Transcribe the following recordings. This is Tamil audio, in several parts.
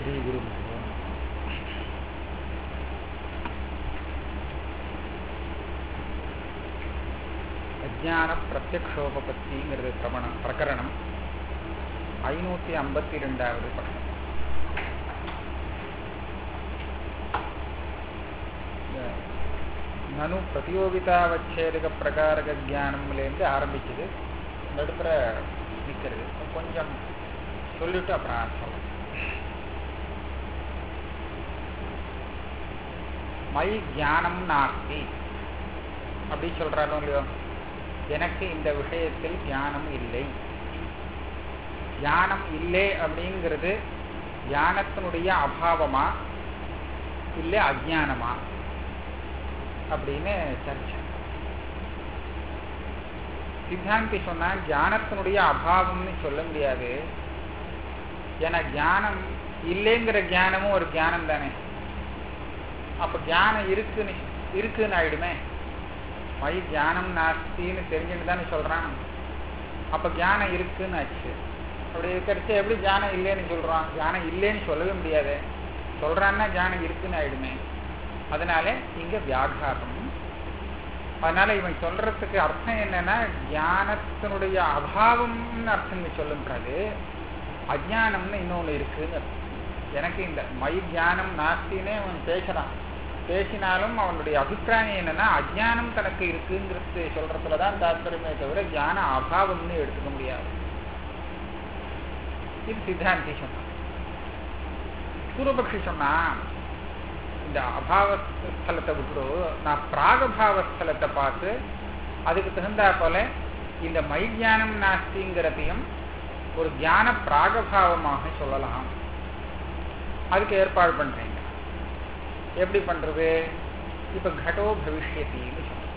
ஸ்ரீகுருभ्यो அஜான பிரத்யக்ஷோபபத்திங்கிறது பிரமண பிரகரணம் ஐநூற்றி ஐம்பத்தி ரெண்டாவது பக்கம் நனு பிரதியோகிதாவச்சேதக பிரகாரக ஜானம்லேருந்து ஆரம்பிச்சது நடுப்புற நிற்கிறது கொஞ்சம் சொல்லிட்டு அப்புறம் சொல்லலாம் மை ஞானம் நாஸ்தி அப்படி சொல்றாரோ இல்லையோ எனக்கு இந்த விஷயத்தில் ஞானம் இல்லை ஞானம் இல்லை அப்படிங்கிறது ஞானத்தினுடைய அபாவமா இல்லை அஜானமா அப்படின்னு சர்ச்சை சித்தாந்தி சொன்னா ஞானத்தினுடைய அபாவம்னு சொல்ல முடியாது ஏன்னா ஞானம் இல்லைங்கிற ஞானமும் ஒரு ஞானம் தானே அப்ப ஞானம் இருக்குன்னு இருக்குன்னு ஆயிடுமே மை ஞானம் நாஸ்தின்னு தெரிஞ்சுட்டு தானே சொல்றான் அப்ப ஞானம் இருக்குன்னு ஆச்சு அப்படி இருக்கிறச்சு எப்படி ஞானம் இல்லைன்னு சொல்றான் ஞானம் இல்லைன்னு சொல்லவே முடியாது சொல்றான்னா ஞானம் இருக்குன்னு ஆயிடுமே அதனால இங்க வியாகாரம் அதனால இவன் சொல்றதுக்கு அர்த்தம் என்னன்னா ஞானத்தினுடைய அபாவம்னு அர்த்தம் சொல்லுன்றது அஜானம்னு இன்னொன்னு இருக்குன்னு எனக்கு இந்த மை ஞானம் நாஸ்தினே அவன் பேசுறான் பேசினாலும் அவனுடைய அபிப்பிராயம் என்னன்னா அஜானம் தனக்கு இருக்குங்கிறது சொல்றதுலதான் தாத்பரியமே தவிர ஞான அபாவம்னு எடுத்துக்க முடியாது இது சித்தாந்தி சொன்னான் பூர்வபக்ஷி சொன்னா இந்த அபாவஸ்தலத்தை விட்டு நான் பிராகபாவஸ்தலத்தை பார்த்து அதுக்கு தகுந்தா போல இந்த மைஜானம் நாஸ்திங்கிறதையும் ஒரு ஞான பிராகபாவமாக சொல்லலாம் அதுக்கு ஏற்பாடு பண்றீங்க எப்படி பண்றது இப்ப கடோ பவிஷ்யத்தின்னு சொன்ன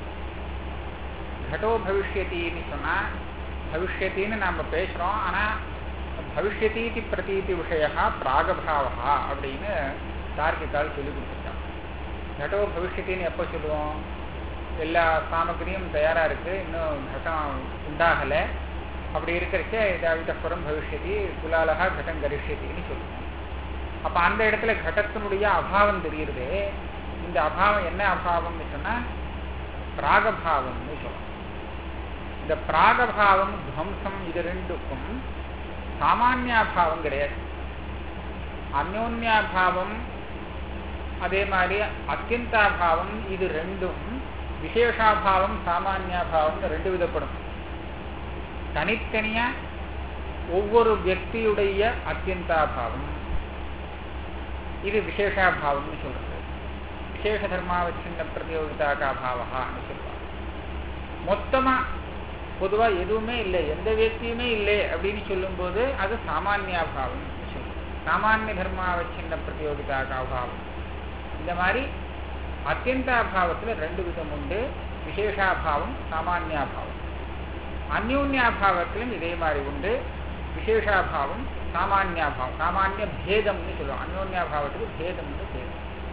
கடோ பவிஷ்யத்தின்னு சொன்னா பவிஷ்யத்தின்னு நாம பேசுறோம் ஆனா பவிஷ்யத்தீதி பிரதீதி விஷயா பிராகபாவா அப்படின்னு தார்க்கிகால் சொல்லி கொடுத்துருக்கான் கடோ பவிஷ்யத்தின்னு எப்போ சொல்லுவோம் எல்லா சாமகிரியும் தயாரா இருக்கு இன்னும் கட்டம் உண்டாகலை அப்படி இருக்கிறச்சே இதாவிதப்புறம் பவிஷ்யதி குலாலகா கட்டம் கரிஷ்யத்தின்னு சொல்லுவோம் அப்ப அந்த இடத்துல கடத்தினுடைய அபாவம் தெரியுது இந்த அபாவம் என்ன அபாவம்னு சொன்னா பிராகபாவம்னு சொல்லலாம் இந்த பிராகபாவம் துவம்சம் இது ரெண்டுக்கும் சாமானியாபாவம் கிடையாது அந்யோன்யாபாவம் அதே மாதிரி அத்தியந்தாபாவம் இது ரெண்டும் விசேஷாபாவம் சாமானியாபாவம் ரெண்டு விதப்படும் தனித்தனியா ஒவ்வொரு வியக்தியுடைய அத்தியந்தாபாவம் இது விசேஷாபாவம்னு சொல்றது விசேஷ தர்மாவச்சின்ன பிரதியோகிதாக்கா பாவகான்னு சொல்லுவாங்க மொத்தமா பொதுவா எதுவுமே இல்லை எந்த வியக்தியுமே இல்லை அப்படின்னு சொல்லும்போது அது சாமானியாபாவம் சொல்லுவோம் சாமானிய தர்மாவச்சின்ன பிரதியோகிதாக்கா பாவம் இந்த மாதிரி அத்தியந்தாபாவத்துல ரெண்டு விதம் உண்டு விசேஷாபாவம் சாமானியாபாவம் அந்யோன்யாபாவத்திலும் இதே மாதிரி உண்டு விசேஷாபாவம் சாமானியாபாவம் சாமானிய பேதம்னு சொல்லுவோம் அந்யோன்யாபாவத்துக்கு பேதம்னு பேர்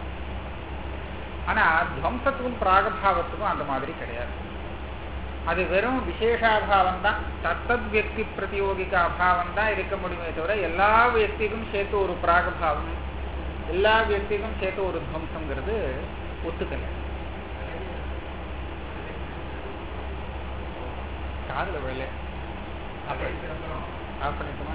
ஆனா துவம்சத்துக்கும் பிராகபாவத்துக்கும் அந்த மாதிரி கிடையாது அது வெறும் விசேஷாபாவம் தான் தத்தத் வியக்தி பிரதியோகிக்க அபாவம் தான் இருக்க முடியுமே தவிர எல்லா வியக்திக்கும் சேர்த்து ஒரு பிராகபாவம் எல்லா வியக்திக்கும் சேர்த்து ஒரு துவம்சங்கிறது ஒத்துக்கல காதல வேலை ஆஃப் பண்ணிட்டுமா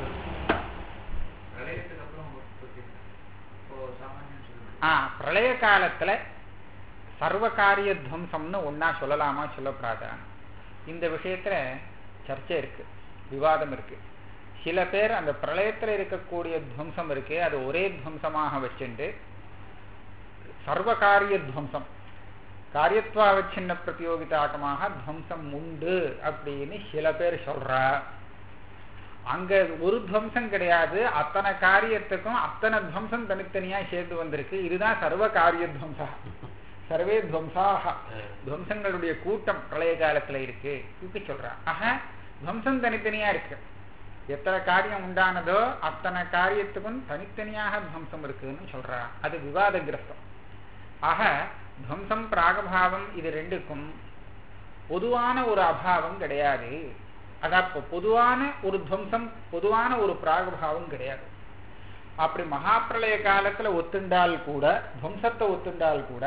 ஆ பிரளய காலத்துல சர்வ காரிய துவம்சம்னு ஒன்னா சொல்லலாமா சொல்லப்படாதா இந்த விஷயத்துல சர்ச்சை இருக்கு விவாதம் இருக்கு சில பேர் அந்த பிரளயத்துல இருக்கக்கூடிய துவம்சம் இருக்கு அது ஒரே துவம்சமாக வச்சுண்டு சர்வகாரிய துவம்சம் காரியத்வாவச்சின்ன பிரதியோகிதாக்கமாக துவம்சம் உண்டு அப்படின்னு சில பேர் சொல்றா அங்க ஒரு துவம்சம் கிடையாது அத்தனை காரியத்துக்கும் அத்தனை துவம்சம் தனித்தனியா சேர்த்து வந்திருக்கு இதுதான் சர்வ காரிய துவம்சா சர்வே துவம்சாக துவம்சங்களுடைய கூட்டம் பிரளய காலத்துல இருக்கு இப்படி சொல்றான் ஆக துவம்சம் தனித்தனியா இருக்கு எத்தனை காரியம் உண்டானதோ அத்தனை காரியத்துக்கும் தனித்தனியாக துவம்சம் இருக்குன்னு சொல்றா அது விவாதகிரஸ்தம் ஆக துவம்சம் பிராகபாவம் இது ரெண்டுக்கும் பொதுவான ஒரு அபாவம் கிடையாது அதான் பொதுவான ஒரு துவம்சம் பொதுவான ஒரு பிராகபாவம் கிடையாது அப்படி மகாப்பிரளய காலத்துல ஒத்துண்டால் கூட துவம்சத்தை ஒத்துண்டால் கூட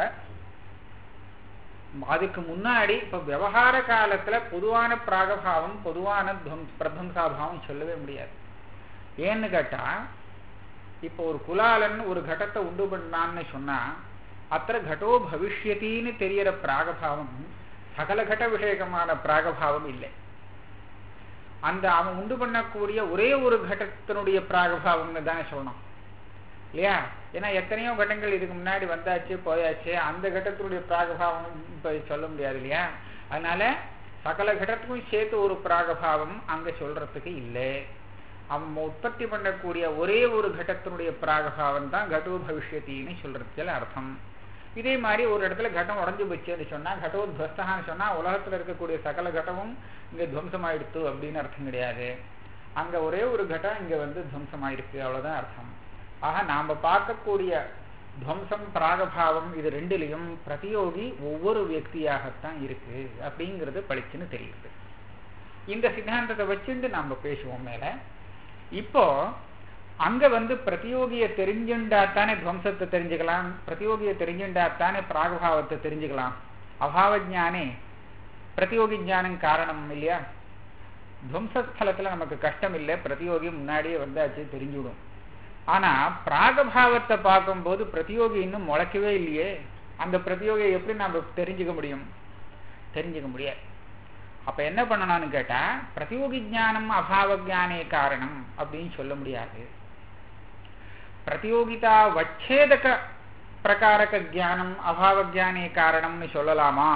அதுக்கு முன்னாடி இப்ப விவகார காலத்துல பொதுவான பிராகபாவம் பொதுவான பிரதம்சாபாவம் சொல்லவே முடியாது ஏன்னு கேட்டா இப்போ ஒரு குலாலன் ஒரு கடத்தை உண்டு பண்ணான்னு சொன்னா அத்த கடோ பவிஷ்யத்தின்னு தெரியற பிராகபாவம் சகல கட விஷயகமான பிராகபாவம் இல்லை அந்த அவன் உண்டு பண்ணக்கூடிய ஒரே ஒரு கடத்தினுடைய பிராகபாவம்னு தானே சொல்லணும் இல்லையா ஏன்னா எத்தனையோ கட்டங்கள் இதுக்கு முன்னாடி வந்தாச்சு போயாச்சு அந்த கட்டத்தினுடைய பிராகபாவம் இப்ப சொல்ல முடியாது இல்லையா அதனால சகல கடத்துக்கும் சேர்த்து ஒரு பிராகபாவம் அங்க சொல்றதுக்கு இல்லை அவன் உற்பத்தி பண்ணக்கூடிய ஒரே ஒரு கடத்தினுடைய பிராகபாவம் தான் கடோ பவிஷ்யத்தின்னு சொல்றதுக்கு அர்த்தம் இதே மாதிரி ஒரு இடத்துல கட்டம் உடஞ்சு போச்சுன்னு சொன்னா கடோத்வஸ்தான்னு சொன்னா உலகத்துல இருக்கக்கூடிய சகல கட்டமும் இங்க துவம்சமாயிடுத்து அப்படின்னு அர்த்தம் கிடையாது அங்க ஒரே ஒரு கட்டம் இங்க வந்து துவம்சமாயிருக்கு அவ்வளவுதான் அர்த்தம் ஆக நாம பார்க்கக்கூடிய துவம்சம் பிராகபாவம் இது ரெண்டுலையும் பிரதியோகி ஒவ்வொரு வியக்தியாகத்தான் இருக்கு அப்படிங்கிறது பளிச்சுன்னு தெரியுது இந்த சித்தாந்தத்தை வச்சுட்டு நாம பேசுவோம் மேல இப்போ அங்க வந்து பிரதியோகியை தெரிஞ்சுண்டாத்தானே துவம்சத்தை தெரிஞ்சுக்கலாம் பிரதியோகியை தெரிஞ்சுண்டாத்தானே பிராகபாவத்தை தெரிஞ்சுக்கலாம் அபாவ ஜானே பிரதியோகி ஜானம் காரணம் இல்லையா துவம்சஸ்தலத்துல நமக்கு கஷ்டம் இல்லை பிரதியோகி முன்னாடியே வந்தாச்சு தெரிஞ்சுவிடும் ஆனா பிராகபாவத்தை பார்க்கும்போது பிரதியோகி இன்னும் முளைக்கவே இல்லையே அந்த பிரதியோகியை எப்படி நம்ம தெரிஞ்சுக்க முடியும் தெரிஞ்சுக்க முடியாது அப்ப என்ன பண்ணணும்னு கேட்டா பிரதியோகி ஜானம் அபாவ ஜானே காரணம் அப்படின்னு சொல்ல முடியாது பிரதியோகிதா வச்சேதக பிரகாரக ஜானம் அபாவ ஜானே காரணம்னு சொல்லலாமா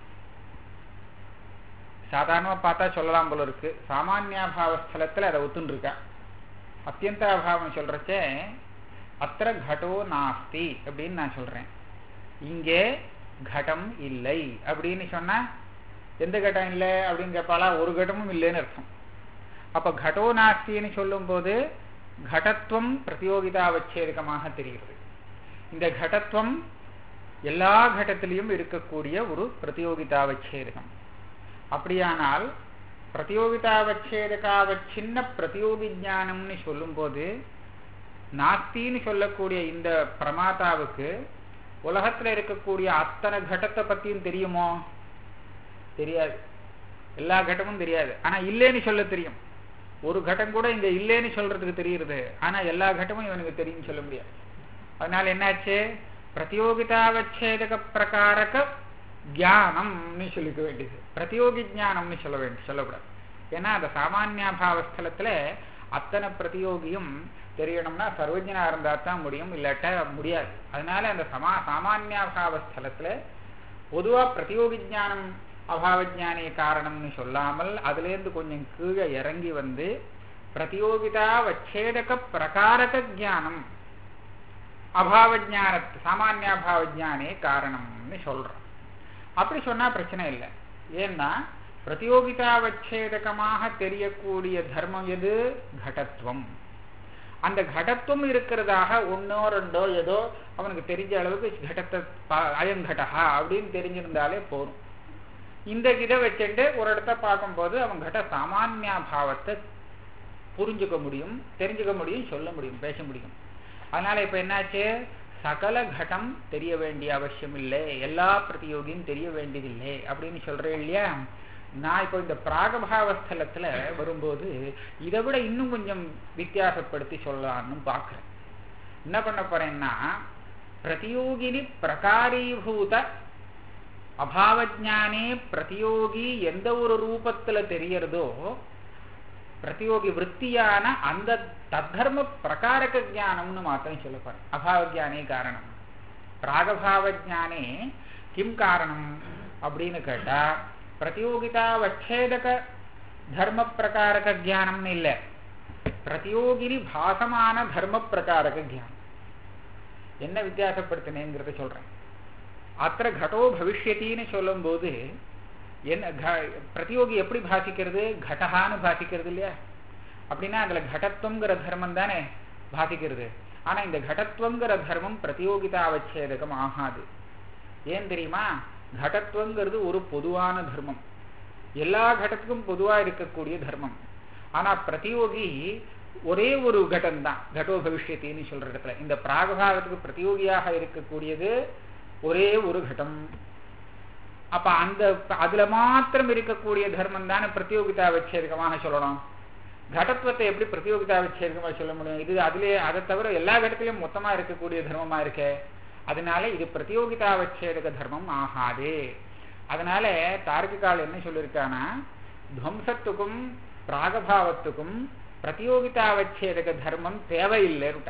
சாதாரணமா பார்த்தா சொல்லலாம் போல இருக்கு சாமானியாபாவ ஸ்தலத்துல அதை ஒத்துன்னு இருக்கா அத்தியந்த அபாவம் சொல்றச்சே அத்திர கடோ நாஸ்தி அப்படின்னு நான் சொல்றேன் இங்கே கடம் இல்லை அப்படின்னு சொன்னா எந்த கட்டம் இல்லை அப்படின்னு கேட்பாளா ஒரு கடமும் இல்லைன்னு அர்த்தம் அப்ப கடோ நாஸ்தின்னு சொல்லும் போது கடத்துவம் பிரதியோகிதாவச்சேதகமாக தெரிகிறது இந்த கடத்துவம் எல்லா கடத்திலையும் இருக்கக்கூடிய ஒரு பிரதியோகிதாவச்சேதகம் அப்படியானால் பிரதியோகிதாவச்சேதகாவ சின்ன பிரதியோகி ஜானம்னு சொல்லும்போது நாஸ்தின்னு சொல்லக்கூடிய இந்த பிரமாதாவுக்கு உலகத்துல இருக்கக்கூடிய அத்தனை கடத்தை பத்தியும் தெரியுமோ தெரியாது எல்லா கட்டமும் தெரியாது ஆனா இல்லைன்னு சொல்ல தெரியும் ஒரு கட்டம் கூட இங்க இல்லைன்னு சொல்றதுக்கு தெரியுது ஆனா எல்லா கட்டமும் இவனுக்கு தெரியும் சொல்ல முடியாது அதனால என்னாச்சு பிரதியோகிதாவச்சேதக பிரகாரக தியானம்னு சொல்லிக்க வேண்டியது பிரதியோகி ஜானம்னு சொல்ல வேண்டிய சொல்லக்கூடாது ஏன்னா அந்த சாமானியாபாவஸ்தலத்துல அத்தனை பிரதியோகியும் தெரியணும்னா சர்வஜனா இருந்தா தான் முடியும் இல்லாட்ட முடியாது அதனால அந்த சமா சாமானியாபாவஸ்தலத்துல பொதுவா பிரதியோகி ஜானம் அபாவஜானே காரணம்னு சொல்லாமல் அதுலேருந்து கொஞ்சம் கீழே இறங்கி வந்து பிரதியோகிதா வச்சேதக பிரகாரக ஜானம் அபாவஜான சாமானியாபாவஜானே காரணம்னு சொல்றோம் அப்படி சொன்னா பிரச்சனை இல்லை ஏன்னா பிரதியோகிதாவச்சேதகமாக தெரியக்கூடிய தர்மம் எது கடத்துவம் அந்த கடத்துவம் இருக்கிறதாக ஒன்னோ ரெண்டோ ஏதோ அவனுக்கு தெரிஞ்ச அளவுக்கு கடத்தை அயங்கடகா அப்படின்னு தெரிஞ்சிருந்தாலே போதும் இந்த இதை வச்சுட்டு ஒரு இடத்த பார்க்கும்போது அவன் கட சாமானியா பாவத்தை புரிஞ்சுக்க முடியும் தெரிஞ்சுக்க முடியும் சொல்ல முடியும் பேச முடியும் அதனால இப்ப என்னாச்சு சகல கடம் தெரிய வேண்டிய அவசியம் இல்லை எல்லா பிரதியோகியும் தெரிய வேண்டியதில்லை அப்படின்னு சொல்றேன் இல்லையா நான் இப்போ இந்த பிராகபாவஸ்தலத்துல வரும்போது இதை விட இன்னும் கொஞ்சம் வித்தியாசப்படுத்தி சொல்லலாம்னு பார்க்குறேன் என்ன பண்ண போறேன்னா பிரதியோகினி பிரகாரீபூத அபாவஜானே பிரதியோகி எந்த ஒரு ரூபத்துல தெரியறதோ பிரதியோகி விற்த்தியான அந்த தத்தர்ம பிரகாரக ஜானம்னு மாத்திரம் சொல்ல போறேன் அபாவஜானே காரணம் பிராகபாவஜானே கிம் காரணம் அப்படின்னு கேட்டா பிரதியோகிதா வச்சேதக தர்ம பிரகாரக ஜானம்னு இல்லை பிரதியோகினி பாசமான தர்ம பிரகாரக ஜானம் என்ன வித்தியாசப்படுத்தினேங்கிறத சொல்றேன் அத்த கடோ பவிஷ்யத்தின்னு சொல்லும்போது என்ன பிரதியோகி எப்படி பாசிக்கிறது கடகான்னு பாசிக்கிறது இல்லையா அப்படின்னா அதுல கடத்துவங்கிற தர்மம் தானே பாசிக்கிறது ஆனா இந்த கடத்துவங்கிற தர்மம் பிரதியோகிதா அவச்சேதகம் ஆகாது ஏன் தெரியுமா கடத்துவங்கிறது ஒரு பொதுவான தர்மம் எல்லா கடத்துக்கும் பொதுவா இருக்கக்கூடிய தர்மம் ஆனா பிரதியோகி ஒரே ஒரு கட்டம் தான் கடோ பவிஷ்யத்தின்னு சொல்ற இடத்துல இந்த பிராகபாவத்துக்கு பிரதியோகியாக இருக்கக்கூடியது ஒரே ஒரு கட்டம் அப்ப அந்த அதுல மாத்திரம் இருக்கக்கூடிய தர்மம் தானே பிரதியோகிதா வச்சேதகமாக சொல்லணும் கடத்துவத்தை எப்படி பிரதியோகிதா வச்சேதகமாக சொல்ல முடியும் இது அதுலயே அதை தவிர எல்லா கடத்திலையும் மொத்தமா இருக்கக்கூடிய தர்மமா இருக்கே அதனால இது பிரதியோகிதா வச்சேதக தர்மம் ஆகாதே அதனால தார்க்கிகால் என்ன சொல்லியிருக்கானா துவம்சத்துக்கும் பிராகபாவத்துக்கும் பிரதியோகிதாவச்சேதக தர்மம் தேவையில்லைன்னு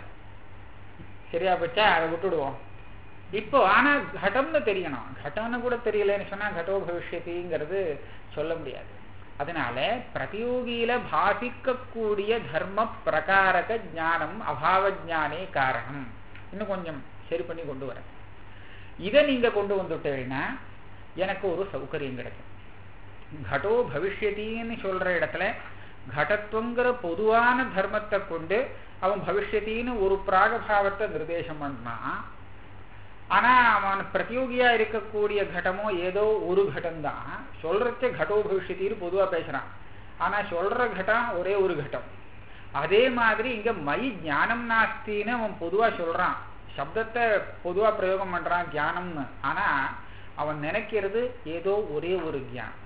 சரியா பச்சா அதை விட்டுடுவோம் இப்போ ஆனா கடம்னு தெரியணும் கடம்னு கூட தெரியலன்னு சொன்னா கடோ பவிஷ்யத்திங்கிறது சொல்ல முடியாது அதனால பிரதியோகியில பாசிக்கக்கூடிய தர்ம பிரகாரக ஞானம் அபாவ ஜானே காரணம் இன்னும் கொஞ்சம் சரி பண்ணி கொண்டு வரேன் இதை நீங்க கொண்டு வந்துட்டீங்கன்னா எனக்கு ஒரு சௌகரியம் கிடைக்கும் கடோ பவிஷ்யத்தின்னு சொல்ற இடத்துல கடத்துவங்கிற பொதுவான தர்மத்தை கொண்டு அவன் பவிஷ்யத்தின்னு ஒரு பிராகபாவத்தை நிர்தேசம் பண்ணான் ஆனா அவன் பிரதியோகியா இருக்கக்கூடிய கடமோ ஏதோ ஒரு கட்டம் தான் சொல்றச்ச கடோ பவிஷ்யத்தின்னு பொதுவா பேசுறான் ஆனா சொல்ற கட்டம் ஒரே ஒரு கட்டம் அதே மாதிரி இங்க மை ஞானம் நாஸ்தின்னு அவன் பொதுவா சொல்றான் சப்தத்தை பொதுவா பிரயோகம் பண்றான் ஞானம்னு ஆனா அவன் நினைக்கிறது ஏதோ ஒரே ஒரு தியானம்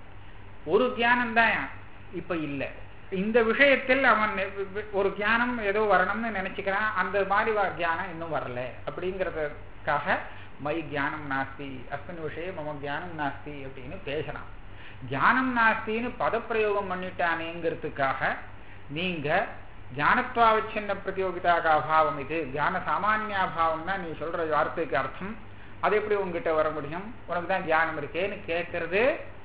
ஒரு தியானம் தான் இப்ப இல்லை இந்த விஷயத்தில் அவன் ஒரு தியானம் ஏதோ வரணும்னு நினைச்சுக்கிறான் அந்த மாதிரி தியானம் இன்னும் வரல அப்படிங்கிறதுக்காக மை தியானம் நாஸ்தி அஸ்மின் விஷயம் மம தியானம் நாஸ்தி அப்படின்னு பேசுறான் தியானம் நாஸ்தின்னு பதப்பிரயோகம் பண்ணிட்டானேங்கிறதுக்காக நீங்க ஞானத்வாவச்சின்ன பிரதியோகிதாக அபாவம் இது தியான சாமானியாபாவம் தான் நீ சொல்ற வார்த்தைக்கு அர்த்தம் அது எப்படி உங்ககிட்ட வர முடியும் உனக்கு தான் தியானம் இருக்கேன்னு கேட்கறது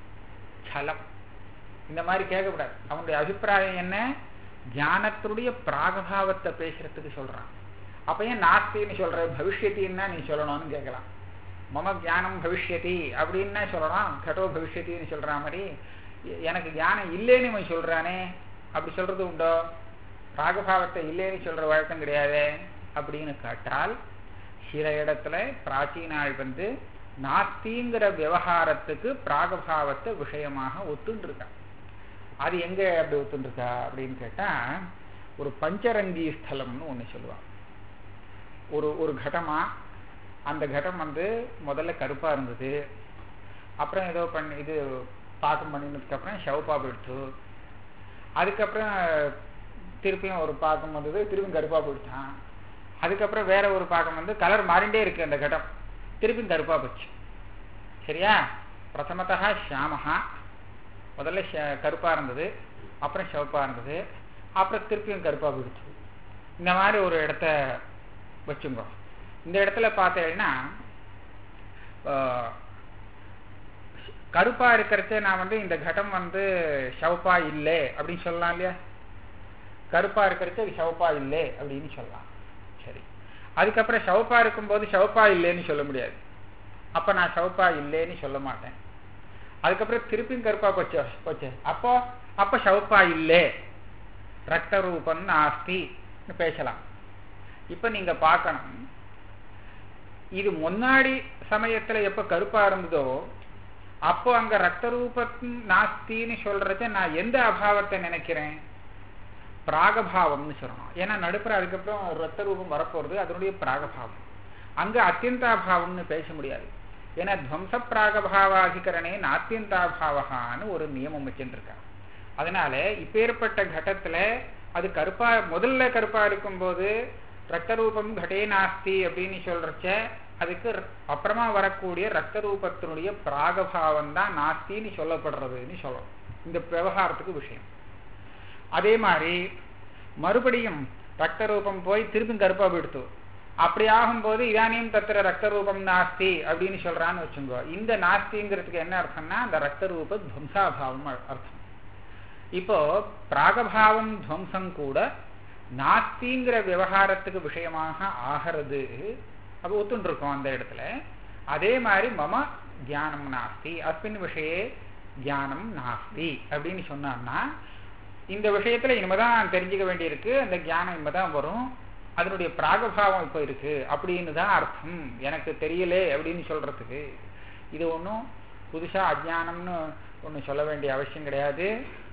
சலம் இந்த மாதிரி கேட்கக்கூடாது அவனுடைய அபிப்பிராயம் என்ன தியானத்தினுடைய பிராகபாவத்தை பேசுறதுக்கு சொல்றான் அப்ப ஏன் நாஸ்தின்னு சொல்ற பவிஷ்யத்தின்னா நீ சொல்லணும்னு கேட்கலாம் மம தியானம் பவிஷ்யதி அப்படின்னா சொல்லலாம் கடோ பவிஷ்யத்தின்னு சொல்ற மாதிரி எனக்கு தியானம் இல்லைன்னு இவன் சொல்றானே அப்படி சொல்றது உண்டோ ராகபாவத்தை இல்லைன்னு சொல்ற வழக்கம் கிடையாது அப்படின்னு கேட்டால் சில இடத்துல பிராச்சீனாள் வந்து நாஸ்திங்கிற விவகாரத்துக்கு பிராகபாவத்தை விஷயமாக ஒத்துண்டிருக்கான் அது எங்க அப்படி ஒத்துண்டிருக்கா அப்படின்னு கேட்டா ஒரு பஞ்சரங்கி ஸ்தலம்னு ஒண்ணு சொல்லுவான் ஒரு ஒரு கடமா அந்த கடம் வந்து முதல்ல கருப்பா இருந்தது அப்புறம் ஏதோ பண்ணி இது பாக்கம் பண்ணினதுக்கு அப்புறம் ஷவுப்பா போயிடுச்சு அதுக்கப்புறம் திருப்பியும் ஒரு பாக்கம் வந்தது திருப்பியும் கருப்பா போயிட்டான் அதுக்கப்புறம் வேற ஒரு பாக்கம் வந்து கலர் மாறிண்டே இருக்கு அந்த கடம் திருப்பியும் கருப்பா போச்சு சரியா பிரதமத்தா ஷியாமஹா முதல்ல கருப்பா இருந்தது அப்புறம் சிவப்பா இருந்தது அப்புறம் திருப்பியும் கருப்பா போயிடுச்சு இந்த மாதிரி ஒரு இடத்த வச்சுங்க இந்த இடத்துல பார்த்தேன்னா கருப்பா இருக்கிறச்ச நான் வந்து இந்த கடம் வந்து ஷவப்பா இல்லை அப்படின்னு சொல்லலாம் இல்லையா கருப்பா இருக்கிறச்ச ஷவப்பா இல்லை அப்படின்னு சொல்லலாம் சரி அதுக்கப்புறம் ஷவப்பா இருக்கும்போது ஷவப்பா இல்லைன்னு சொல்ல முடியாது அப்ப நான் ஷவப்பா இல்லைன்னு சொல்ல மாட்டேன் அதுக்கப்புறம் திருப்பியும் கருப்பா போச்சு போச்சு அப்போ அப்ப ஷவப்பா இல்லை ரத்த ரூபம் நாஸ்தி பேசலாம் இப்ப நீங்க பார்க்கணும் இது முன்னாடி சமயத்துல எப்ப கருப்பா இருந்ததோ அப்போ அங்க ரத்த ரூபம் நாஸ்தின்னு சொல்றத நான் எந்த அபாவத்தை நினைக்கிறேன் பிராகபாவம்னு சொல்லணும் ஏன்னா நடுப்புற அதுக்கப்புறம் ரத்த ரூபம் வரப்போறது அதனுடைய பிராகபாவம் அங்க அத்தியந்தாபாவம்னு பேச முடியாது ஏன்னா துவம்ச பிராகபாவாதிகரணே நாத்தியந்தாபாவகான்னு ஒரு நியமம் வச்சுருக்காங்க அதனால இப்பேற்பட்ட கட்டத்துல அது கருப்பா முதல்ல கருப்பா இருக்கும்போது ரத்த ரூபம் கடே நாஸ்தி அப்படின்னு சொல்றச்ச அதுக்கு அப்புறமா வரக்கூடிய ரத்த ரூபத்தினுடைய பிராகபாவம் தான் நாஸ்தின்னு சொல்லப்படுறதுன்னு சொல்லணும் இந்த விவகாரத்துக்கு விஷயம் அதே மாதிரி மறுபடியும் ரத்த ரூபம் போய் திருப்பி கருப்பா போயிடுத்து அப்படி ஆகும்போது இதானியும் தத்திர ரத்த ரூபம் நாஸ்தி அப்படின்னு சொல்றான்னு வச்சுங்கோ இந்த நாஸ்திங்கிறதுக்கு என்ன அர்த்தம்னா அந்த ரத்த ரூப துவம்சாபாவம் அர்த்தம் இப்போ பிராகபாவம் துவம்சம் கூட நாஸ்திங்கிற விவகாரத்துக்கு விஷயமாக ஆகிறது அப்ப ஒத்துண்டிருக்கோம் அந்த இடத்துல அதே மாதிரி மம தியானம் நாஸ்தி அஸ்மின் விஷயே தியானம் நாஸ்தி அப்படின்னு சொன்னான்னா இந்த விஷயத்துல இனிமேதான் தெரிஞ்சுக்க வேண்டியிருக்கு அந்த தியானம் இனிமேதான் வரும் அதனுடைய பிராகபாவம் இப்போ இருக்கு அப்படின்னு தான் அர்த்தம் எனக்கு தெரியல அப்படின்னு சொல்றதுக்கு இது ஒன்றும் புதுசா அஜானம்னு ஒன்று சொல்ல வேண்டிய அவசியம் கிடையாது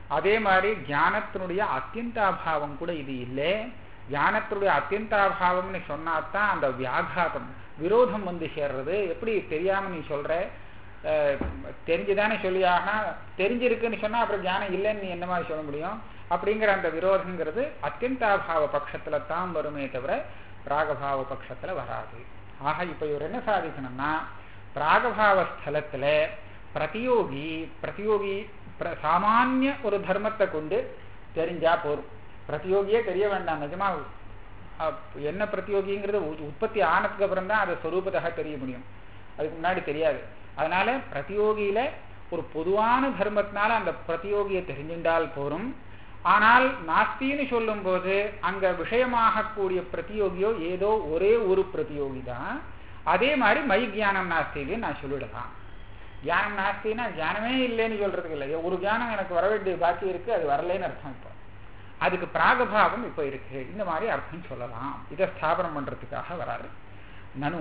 அதே மாதிரி ஞானத்தினுடைய அத்தியந்தாபாவம் கூட இது இல்லை ஞானத்தினுடைய அத்தியந்தாபாவம்னு சொன்னாதான் அந்த வியாகாதம் விரோதம் வந்து சேர்றது எப்படி தெரியாம நீ சொல்ற அஹ், தெரிஞ்சுதானே சொல்லியாகனா தெரிஞ்சிருக்குன்னு சொன்னா அப்புறம் ஞானம் இல்லைன்னு நீ என்ன மாதிரி சொல்ல முடியும் அப்படிங்கிற அந்த விரோதங்கிறது அத்தியந்தாபாவ பட்சத்துல தான் வருமே தவிர பிராகபாவ பட்சத்துல வராது ஆக இப்ப இவர் என்ன சாதிக்கணும்னா பிராகபாவ ஸ்தலத்துல பிரதியோகி பிரதியோகி பிர- சாமானிய ஒரு தர்மத்தை கொண்டு தெரிஞ்சா போரும் பிரதியோகியே தெரிய வேண்டாம் நிஜமா அப்- என்ன பிரதியோகிங்கிறது உ- உற்பத்தி ஆனதுக்கு அப்புறம் தான் அது சொரூபத்தாக தெரிய முடியும் அதுக்கு முன்னாடி தெரியாது அதனால பிரதியோகியில ஒரு பொதுவான தர்மத்தினால அந்த பிரதியோகியை தெரிஞ்சின்றால் போரும் ஆனால் நாஸ்தின்னு சொல்லும்போது அங்க விஷயமாகக்கூடிய பிரதியோகியோ ஏதோ ஒரே ஒரு பிரதியோகி தான் அதே மாதிரி மை ஞானம் நாஸ்தின்னு நான் சொல்லிடலாம் ஞானம் நாஸ்தின்னா ஞானமே இல்லைன்னு சொல்றதுக்கு இல்லை ஒரு ஞானம் எனக்கு வர வேண்டிய பாக்கி இருக்கு அது வரலைன்னு அர்த்தம் இப்போ அதுக்கு பிராகபாவம் இப்போ இருக்கு இந்த மாதிரி அர்த்தம் சொல்லலாம் இதை ஸ்தாபனம் பண்றதுக்காக வராரு நனு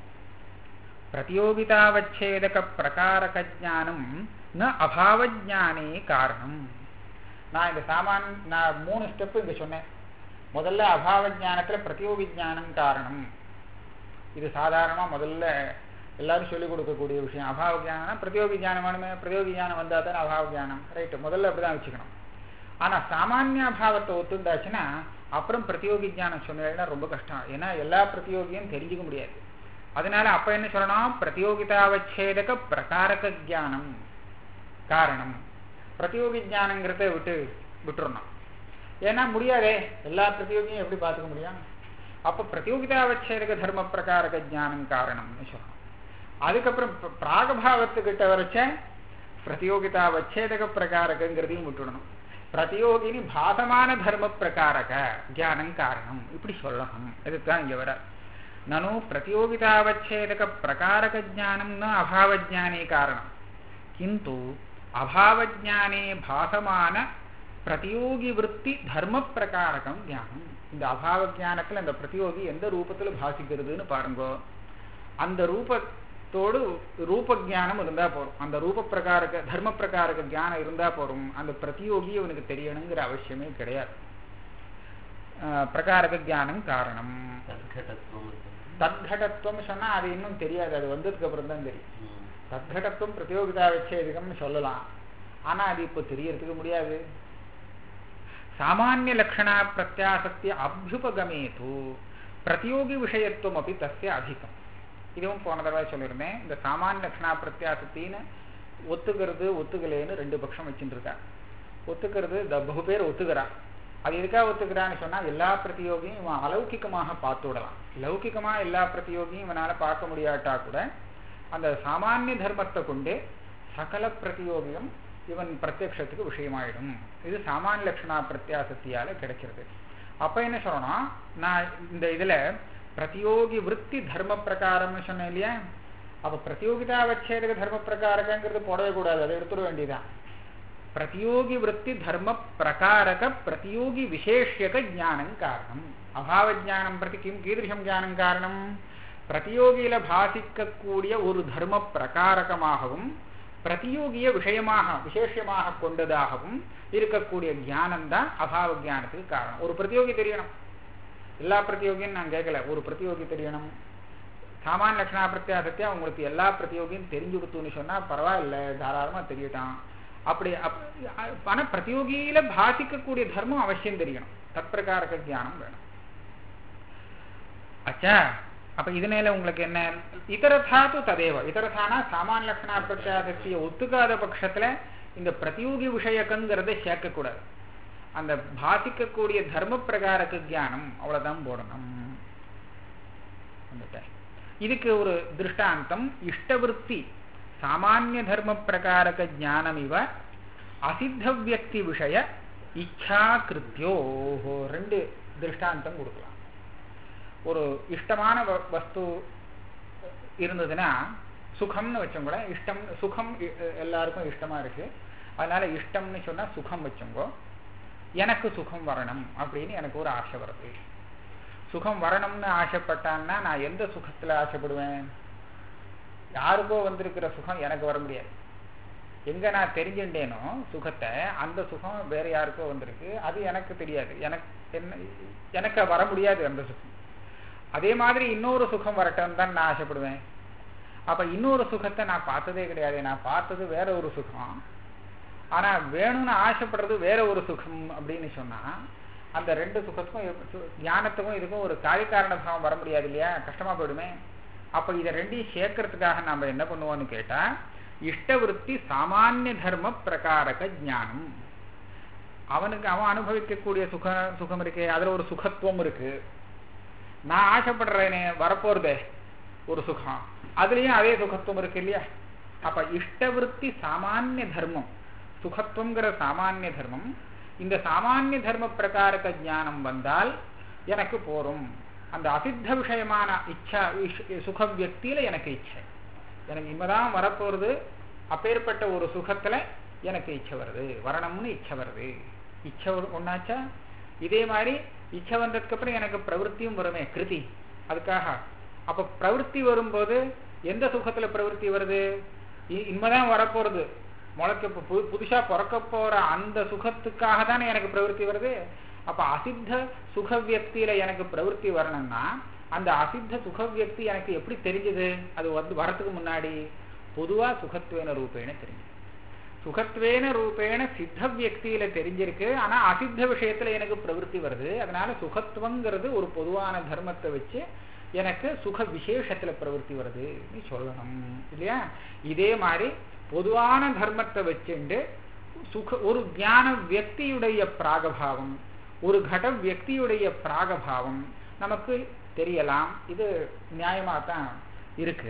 பிரதியோகிதாவச்சேதக பிரகாரக ஜானம் ந அபாவஜானே காரணம் நான் இந்த சாமான் நான் மூணு ஸ்டெப் இங்க சொன்னேன் முதல்ல அபாவ ஞானத்துல பிரதியோகி ஞானம் காரணம் இது சாதாரணமா முதல்ல எல்லாரும் சொல்லிக் கொடுக்கக்கூடிய விஷயம் அபாவ ஞானம்னா பிரதியோகி ஞானம் வேணுமே பிரதியோகி ஞானம் வந்தா தான் அபாவ ஞானம் ரைட்டு முதல்ல அப்படிதான் வச்சுக்கணும் ஆனா சாமானிய அபாவத்தை ஒத்துண்டாச்சுன்னா அப்புறம் பிரதியோகி ஞானம் சொன்னீங்கன்னா ரொம்ப கஷ்டம் ஏன்னா எல்லா பிரதியோகியும் தெரிஞ்சுக்க முடியாது அதனால அப்ப என்ன சொல்லணும் பிரதியோகிதாவச்சேதக பிரகாரக ஞானம் காரணம் பிரதியோகி ஞானங்கிறத விட்டு விட்டுறணும் ஏன்னா முடியாதே எல்லா பிரதியோகியும் எப்படி பார்த்துக்க முடியும் அப்ப பிரதியோகிதாவச்சேதக தர்ம பிரகாரக ஞானம் காரணம்னு சொல்லணும் அதுக்கப்புறம் ப- பிராகபாவத்துக்கிட்ட வரைச்ச பிரதியோகிதாவச்சேதக பிரகாரகங்கிறதையும் விட்டுடணும் பிரதியோகினி பாதமான தர்ம பிரகாரக ஞானம் காரணம் இப்படி சொல்லணும் இதுதான் இங்க வர நனு பிரதியோகிதாவச்சேதக பிரகாரக ஞானம் ந அபாவஜானே காரணம் கிந்து அபாவஜானே பாசமான பிரதியோகி விற்பி தர்ம பிரகாரகம் ஞானம் இந்த அபாவ ஞானத்துல இந்த பிரதியோகி எந்த ரூபத்துல பாசிக்கிறதுன்னு பாருங்க அந்த ரூபத்தோடு ரூப ஞானம் இருந்தா போறோம் அந்த ரூப பிரகாரக தர்ம பிரகாரக ஞானம் இருந்தா போறோம் அந்த பிரதியோகி இவனுக்கு தெரியணுங்கிற அவசியமே கிடையாது அஹ் பிரகாரக ஞானம் காரணம் தற்கடத்துவம் இருக்கு. தத்கடத்துவம் சொன்னா அது இன்னும் தெரியாது அது வந்ததுக்கு அப்புறம் தான் தெரியும் ம். தத்கடத்துவம் பிரதியோகிதா வச்சேதிகம்னு சொல்லலாம் ஆனா அது இப்போ தெரியறதுக்கு முடியாது சாமானிய லட்சணா பிரத்யாசக்தி அபியுபகமேது பிரதியோகி விஷயத்துவம் அப்படி தஸ்ய அதிகம் இதுவும் போன தடவை சொல்லியிருந்தேன் இந்த சாமானிய லட்சணா பிரத்யாசத்தின்னு ஒத்துக்கிறது ஒத்துக்கலைன்னு ரெண்டு பட்சம் வச்சுட்டு இருக்கா ஒத்துக்கிறது இந்த பகு பேர் ஒத்துக்கிறா அது எதுக்காக ஒத்துக்கிறான்னு சொன்னா எல்லா பிரதியோகியும் இவன் அலௌகிகமாக பார்த்து விடலாம் லௌகிகமா எல்லா பிரதியோகியும் இவனால பார்க்க முடியாட்டா கூட அந்த சாமானிய தர்மத்தை கொண்டு சகல பிரதியோகியும் இவன் பிரத்யக்ஷத்துக்கு விஷயமாயிடும் இது சாமானிய லட்சணா பிரத்யாசத்தியால கிடைக்கிறது அப்ப என்ன சொல்லணும் நான் இந்த இதுல பிரதியோகி விற்பி தர்ம பிரகாரம்னு சொன்னேன் இல்லையா அப்ப பிரதியோகிதா வச்சேதக தர்ம பிரகாரகங்கிறது போடவே கூடாது அதை எடுத்துட வேண்டியதான் பிரதியோகி விற்பி தர்ம பிரகாரக பிரதியோகி விசேஷக ஞானம் காரணம் அபாவ ஞானம் பிரதி கிம் கீதృశம் ஞானம் காரணம் பிரதியோகியில பாசிக்கக்கூடிய ஒரு தர்ம பிரகாரகமாகவும் பிரதியோகிய விஷயமாக விசேஷமாக கொண்டதாகவும் இருக்கக்கூடிய ஞானம் தான் அபாவ ஞானத்துக்கு காரணம் ஒரு பிரதியோகி தெரியணும் எல்லா பிரதியோகியும் நான் கேட்கல ஒரு பிரதியோகி தெரியணும் சாமானிய லட்சணா பிரத்யாசத்தியா உங்களுக்கு எல்லா பிரதியோகியும் தெரிஞ்சு கொடுத்துன்னு சொன்னா பரவாயில்ல தாராளமா தெரியட்டான் அப்படி அப்- ஆனா பிரதியோகியில பாசிக்கக்கூடிய தர்மம் அவசியம் தெரியணும் தற்பிரகாரக ஞானம் வேணும் அச்சா அப்ப இதனால உங்களுக்கு என்ன இதரதா து ததேவ இதரதானா சாமானிய லட்சணா பிரத்யாசத்திய ஒத்துக்காத பட்சத்துல இந்த பிரதியோகி விஷயக்கங்கிறத சேர்க்கக்கூடாது அந்த பாசிக்கக்கூடிய தர்ம பிரகாரக ஞானம் அவ்வளவுதான் போடணும் வந்துட்டேன். இதுக்கு ஒரு திருஷ்டாந்தம் இஷ்டவிருத்தி சாமானிய தர்ம பிரகாரக ஞானம் இவ அசித்த வியக்தி விஷய இச்சா கிருத்தியோ ரெண்டு திருஷ்டாந்தம் கொடுக்கலாம் ஒரு இஷ்டமான வ- வஸ்து இருந்ததுன்னா சுகம்னு வச்சோங்க இஷ்டம் சுகம் இ- எல்லாருக்கும் இஷ்டமா இருக்கு அதனால இஷ்டம்னு சொன்னா சுகம் வச்சோங்க எனக்கு சுகம் வரணும் அப்படின்னு எனக்கு ஒரு ஆசை வருது சுகம் வரணும்னு ஆசைப்பட்டான்னா நான் எந்த சுகத்துல ஆசைப்படுவேன் யாருக்கோ வந்திருக்கிற சுகம் எனக்கு வர முடியாது எங்க நான் தெரிஞ்சுட்டேனோ சுகத்தை அந்த சுகம் வேற யாருக்கோ வந்திருக்கு அது எனக்கு தெரியாது எனக்கு என்ன எனக்கு வர முடியாது அந்த சுகம் அதே மாதிரி இன்னொரு சுகம் வரட்டும் தான் நான் ஆசைப்படுவேன் அப்ப இன்னொரு சுகத்தை நான் பார்த்ததே கிடையாது நான் பார்த்தது வேற ஒரு சுகம் ஆனா வேணும்னு ஆசைப்படுறது வேற ஒரு சுகம் அப்படின்னு சொன்னா அந்த ரெண்டு சுகத்துக்கும் எப்~ சு- ஞானத்துக்கும் இதுக்கும் ஒரு காரியக்காரண பாவம் வர முடியாது இல்லையா கஷ்டமா போயிடுமே அப்ப இதை ரெண்டையும் சேர்க்கறதுக்காக நாம என்ன பண்ணுவோம்னு கேட்டா இஷ்டவிருத்தி சாமானிய தர்ம பிரகாரக ஞானம் அவனுக்கு அவன் அனுபவிக்கக்கூடிய சுக சுகம் இருக்கே அதுல ஒரு சுகத்துவம் இருக்கு நான் ஆசைப்படுறேனே வரப்போறதே ஒரு சுகம் அதுலயும் அதே சுகத்துவம் இருக்கு இல்லையா அப்ப இஷ்டவிருத்தி சாமானிய தர்மம் சுகத்துவங்கிற சாமானிய தர்மம் இந்த சாமானிய தர்ம பிரகாரக ஞானம் வந்தால் எனக்கு போரும் அந்த அசித்த விஷயமான இச்சா விஷ- சுக வியக்தியில எனக்கு இச்சை எனக்கு இனிமேதான் வரப்போறது அப்பேற்பட்ட ஒரு சுகத்துல எனக்கு இச்சை வருது வரணும்னு இச்சை வருது இச்சை ஒரு- ஒண்ணாச்சா இதே மாதிரி இச்சை வந்ததுக்கு அப்புறம் எனக்கு பிரவൃத்தியும் வருமே கிருதி அதுக்காக அப்ப பிரவൃத்தி வரும்போது எந்த சுகத்துல பிரவೃத்தி வருது இ- இனிமேதான் வரப்போறது முளைக்க பு- பு- புதுசா பிறக்க போற அந்த சுகத்துக்காக தானே எனக்கு பிரவೃத்தி வருது அப்ப அசித்த சுக வியக்தியில எனக்கு பிரவೃத்தி வரணும்னா அந்த அசித்த சுக வியக்தி எனக்கு எப்படி தெரிஞ்சது அது வந்து வரத்துக்கு முன்னாடி பொதுவா சுகத்வேன ரூபேன தெரிஞ்சது சுகத்வேன ரூபேன சித்த வியக்தியில தெரிஞ்சிருக்கு ஆனா அசித்த விஷயத்துல எனக்கு பிரவೃத்தி வருது அதனால சுகத்துவங்கிறது ஒரு பொதுவான தர்மத்தை வச்சு எனக்கு சுக விசேஷத்துல பிரவೃத்தி வருது நீ சொல்லணும் இல்லையா இதே மாதிரி பொதுவான தர்மத்தை வச்சுண்டு சுக ஒரு ஞான வியக்தியுடைய பிராகபாவம் ஒரு கட வியக்தியுடைய பிராகபாவம் நமக்கு தெரியலாம் இது நியாயமா தான் இருக்கு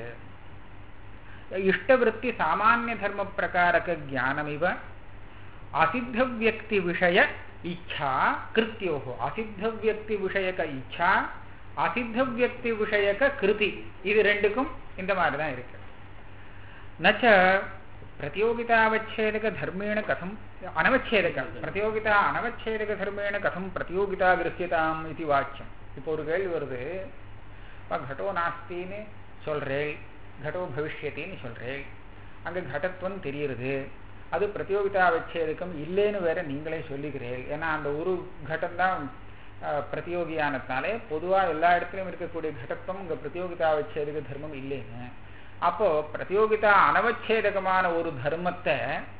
இஷ்டவೃತ್ತಿ ಸಾಮಾನ್ಯ ಧರ್ಮ ಪ್ರಕಾರಕ ಜ್ಞಾನಮಿವ ಅಸಿದ್ಧ ವ್ಯಕ್ತಿ ವಿಷಯ ಇಚ್ಛಾ ಕೃತ್ಯೋ ಅಸಿದ್ಧ ವ್ಯಕ್ತಿ ವಿಷಯಕ ಇಚ್ಛಾ அசித்த வியக்தி விஷயக்க கிருதி இது ரெண்டுக்கும் இந்த மாதிரி தான் இருக்கு நச்ச பிரதியோகிதாவச்சேதக தர்மேண கதம் அனவச்சேதக பிரதியோகிதா அனவச்சேதக தர்மேண கதம் பிரதியோகிதா கிரஹியதாம் இது வாக்கியம் இப்போ ஒரு கேள்வி வருது அப்ப கடோ நாஸ்தின்னு சொல்றேன் கடோ பவிஷ்யத்தின்னு சொல்றேன் அங்க கடத்துவம் தெரியுது அது பிரதியோகிதா வச்சேதுக்கம் இல்லைன்னு வேற நீங்களே சொல்லிக்கிறீர்கள் ஏன்னா அந்த ஒரு கட்டம் தான் பிரதியோகியானதுனாலே பொதுவா எல்லா இடத்துலயும் இருக்கக்கூடிய கடத்துவம் இங்க பிரதியோகிதா வச்சேதுக தர்மம் இல்லைன்னு அப்போ பிரதியோகிதா அனவச்சேதகமான ஒரு தர்மத்தை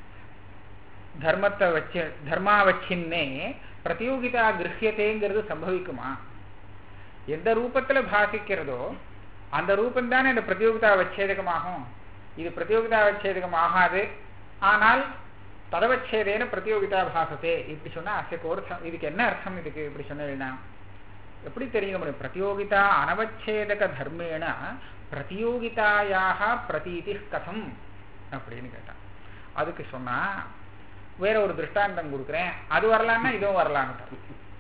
தர்மத்தை வச்சு தர்மாவச்சின்னே பிரதியோகிதா கிரகியத்தைங்கிறது சம்பவிக்குமா எந்த ரூபத்துல பாசிக்கிறதோ அந்த ரூபம் தானே இந்த பிரதியோகிதா வச்சேதகமாகும் இது பிரதியோகிதா வச்சேதகம் ஆகாது ஆனால் ததவச்சேதேன பிரதியோகிதா பாசத்தே இப்படி சொன்னா அசைக்கு அர்த்தம் இதுக்கு என்ன அர்த்தம் இதுக்கு இப்படி சொன்னா எப்படி தெரிஞ்சுக்க முடியும் பிரதியோகிதா அனவச்சேதக தர்மேன பிரதியோகிதாயாக பிரதீதி கதம் அப்படின்னு கேட்டான் அதுக்கு சொன்னா வேற ஒரு திருஷ்டாந்தம் கொடுக்குறேன் அது வரலான்னா இதுவும் வரலான்னு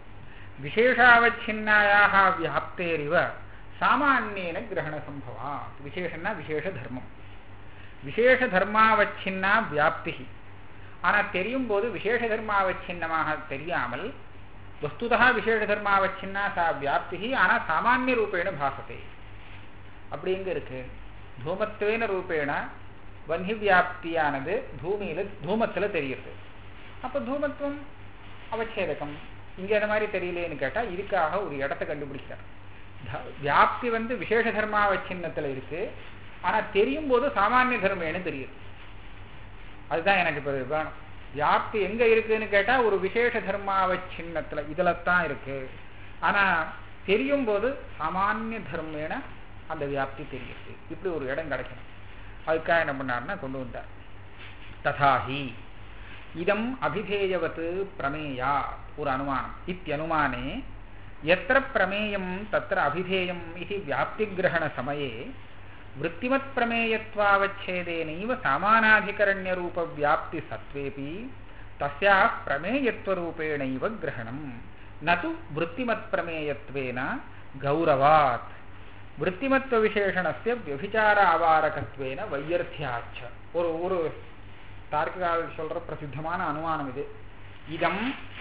விசேஷாவச்சின்னாயாக வியாப்தேரிவ சாமானியன கிரகண சம்பவா விசேஷன்னா விசேஷ தர்மம் விசேஷ தர்மாவச்சின்னா வியாப்தி ஆனா தெரியும் போது விசேஷ தர்மாவச்சின்னமாக தெரியாமல் வஸ்துதா விசேஷ தர்மாவச்சின்னா சா வியாப்தி ஆனா சாமானிய ரூபேண பாசத்தை அப்படி எங்க இருக்கு தூமத்துவேன ரூபேண வன்னி வியாப்தியானது பூமியில தூமத்துல தெரியுது அப்ப தூமத்துவம் அவச்சேதகம் இங்க அந்த மாதிரி தெரியலேன்னு கேட்டா இதுக்காக ஒரு இடத்தை கண்டுபிடிக்கிறார் வியாப்தி வந்து விசேஷ தர்மாவச்சின்னத்துல இருக்கு ஆனா தெரியும் போது சாமானிய தர்மேன்னு தெரியுது அதுதான் எனக்கு இப்ப வேணும் வியாப்தி எங்க இருக்குன்னு கேட்டா ஒரு விசேஷ தர்மாவச்சின்னத்துல இதுல தான் இருக்கு ஆனா தெரியும் போது சாமானிய தர்மேன அந்த வியாப்தி தெரியுது இப்படி ஒரு இடம் கிடைக்கணும் அதுக்காக என்ன பண்ணாருன்னா கொண்டு வந்தார் ததாஹி இதம் அபிதேயவத் பிரமேயா ஒரு அனுமானம் இத்தியனுமானே எத்திர பிரமேயம் தத்திர அபிதேயம் இது வியாப்திகிரகண சமயே वृत्तिमत् प्रमेयत्वावच्छेदेनैव सामानाधिकरण्यरूपव्याप्ति सत्त्वेऽपि तस्याः प्रमेयत्वरूपेणैव ग्रहणम् न तु वृत्तिमत्प्रमेयत्वेन गौरवात् वृत्तिमत्वविशेषणस्य व्यभिचार अवारकत्वेन வையர்த்தியாச்ச ஒரு ஒரு தார்க்கிகால் சொல்ற பிரசித்தமான அனுமானம் இது இதம்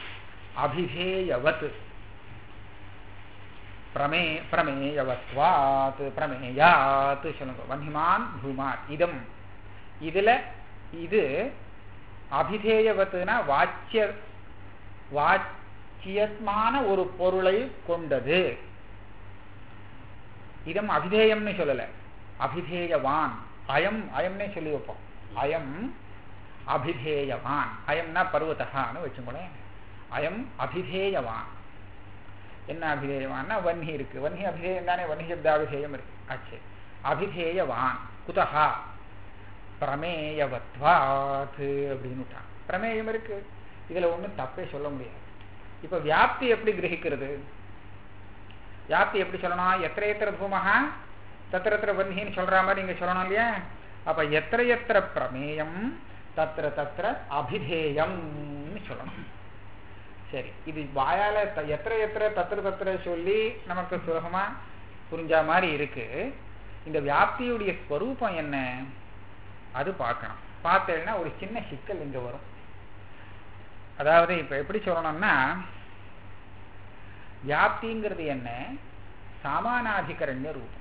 அபிதேயவத் பிரமே பிரமேயவத்வாத் பிரமேயாத் சொல்லுங்க வன்னிமான் பூமான் இதம் இதுல இது அபிதேயவத்துனா வாச்சிய வாச்சியமான ஒரு பொருளை கொண்டது இதம் அபிதேயம்னு சொல்லல அபிதேயவான் அயம் அயம்னே சொல்லி வைப்போம் அயம் அபிதேயவான் அயம்னா பருவத்தகான்னு வச்சுக்கோங்களேன் அயம் அபிதேயவான் என்ன அபிதேயவான்னா வன்னி இருக்கு வன்னி அபிதேயம் தானே வன்னி சப்தாபிதேயம் இருக்கு ஆச்சு அபிதேயவான் குதஹா பிரமேயவத்வாத் அப்படின்னுட்டான் பிரமேயம் இருக்கு இதுல ஒண்ணும் தப்பே சொல்ல முடியாது இப்ப வியாப்தி எப்படி கிரகிக்கிறது வியாப்தி எப்படி சொல்லணும் எத்திர எத்திர தூமகா தத்திர எத்திர வன்னின்னு சொல்ற மாதிரி நீங்க சொல்லணும் இல்லையா அப்ப எத்திர எத்திர பிரமேயம் தத்திர தத்திர அபிதேயம்னு சொல்லணும் சரி இது வாயால த- எத்திர எத்திர தத்திர தத்திர சொல்லி நமக்கு சுலகமா புரிஞ்ச மாதிரி இருக்கு இந்த வியாப்தியுடைய ஸ்வரூபம் என்ன அது பார்க்கணும் பார்த்தேன்னா ஒரு சின்ன சிக்கல் இங்க வரும் அதாவது இப்ப எப்படி சொல்லணும்னா வியாப்திங்கிறது என்ன சாமானாதிகரண்ய ரூபம்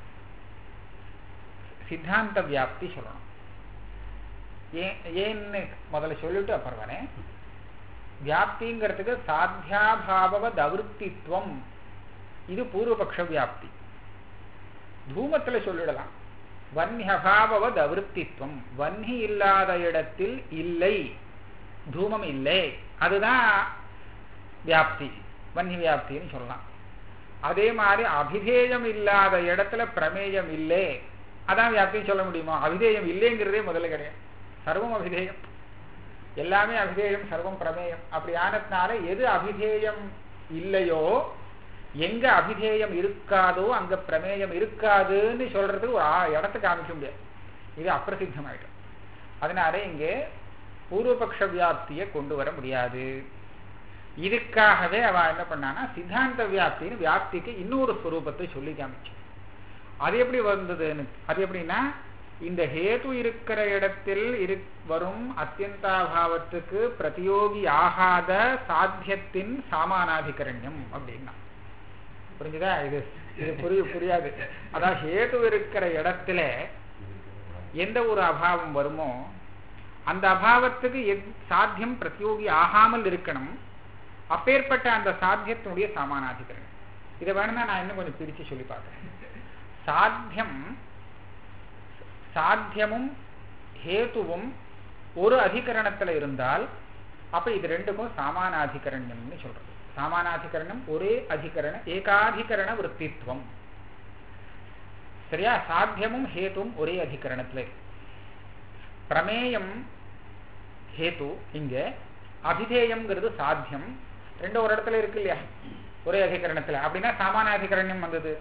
சித்தாந்த வியாப்தி சொல்லணும் ஏன் ஏன்னு முதல்ல சொல்லிட்டு அப்புறம் வரேன் வியாப்திங்கிறதுக்கு சாத்தியாபாவ தவிர்த்தித்வம் இது பூர்வபக்ஷ வியாப்தி தூமத்துல சொல்லிடலாம் வன்னியபாவ தவிர்த்தித்வம் வன்னி இல்லாத இடத்தில் இல்லை தூமம் இல்லை அதுதான் வியாப்தி வன்னி வியாப்தின்னு சொல்லலாம் அதே மாதிரி அபிதேயம் இல்லாத இடத்துல பிரமேயம் இல்லை அதான் வியாப்தின்னு சொல்ல முடியுமா அபிதேயம் இல்லைங்கிறதே முதல்ல கிடையாது சர்வம் அபிதேயம் எல்லாமே அபிதேயம் சர்வம் பிரமேயம் அப்படி ஆனதுனால எது அபிதேயம் இல்லையோ எங்க அபிதேயம் இருக்காதோ அங்க பிரமேயம் இருக்காதுன்னு சொல்றதுக்கு ஒரு ஆ- இடத்தை காமிக்க முடியாது இது அப்பிரசித்தமாயிடும் அதனால இங்கே பூர்வபக்ஷ வியாப்தியை கொண்டு வர முடியாது இதுக்காகவே அவ என்ன பண்ணான்னா சித்தாந்த வியாப்தின்னு வியாப்திக்கு இன்னொரு ஸ்வரூபத்தை சொல்லி காமிச்சு அது எப்படி வந்ததுன்னு அது எப்படின்னா இந்த ஹேது இருக்கிற இடத்தில் இரு வரும் அத்தியந்தாபாவத்துக்கு பிரதியோகி ஆகாத சாத்தியத்தின் சாமானாதிகரண்யம் அப்படின்னா புரிஞ்சுதா இது இது புரிய புரியாது அதாவது ஹேது இருக்கிற இடத்துல எந்த ஒரு அபாவம் வருமோ அந்த அபாவத்துக்கு எத் சாத்தியம் பிரதியோகி ஆகாமல் இருக்கணும் அப்பேற்பட்ட அந்த சாத்தியத்தினுடைய சாமானாதிகரணம் இதை வேணும்னா நான் இன்னும் கொஞ்சம் பிரிச்சு சொல்லி பார்க்கிறேன் சாத்தியம் சாத்தியமும் ஹேத்துவும் ஒரு அதிகரணத்துல இருந்தால் அப்ப இது ரெண்டுக்கும் சாமானாதிகரண்யம்னு சொல்றது சாமானாதிகரணம் ஒரே அதிகரண ஏகாதிகரண விற்பித்வம் சரியா சாத்தியமும் ஹேத்துவும் ஒரே அதிகரணத்துல இருக்கு பிரமேயம் ஹேத்து இங்க அபிதேயம்ங்கிறது சாத்தியம் ரெண்டு ஒரு இடத்துல இருக்கு இல்லையா ஒரே அதிகரணத்துல அப்படின்னா சாமானாதிகரண்யம் வந்தது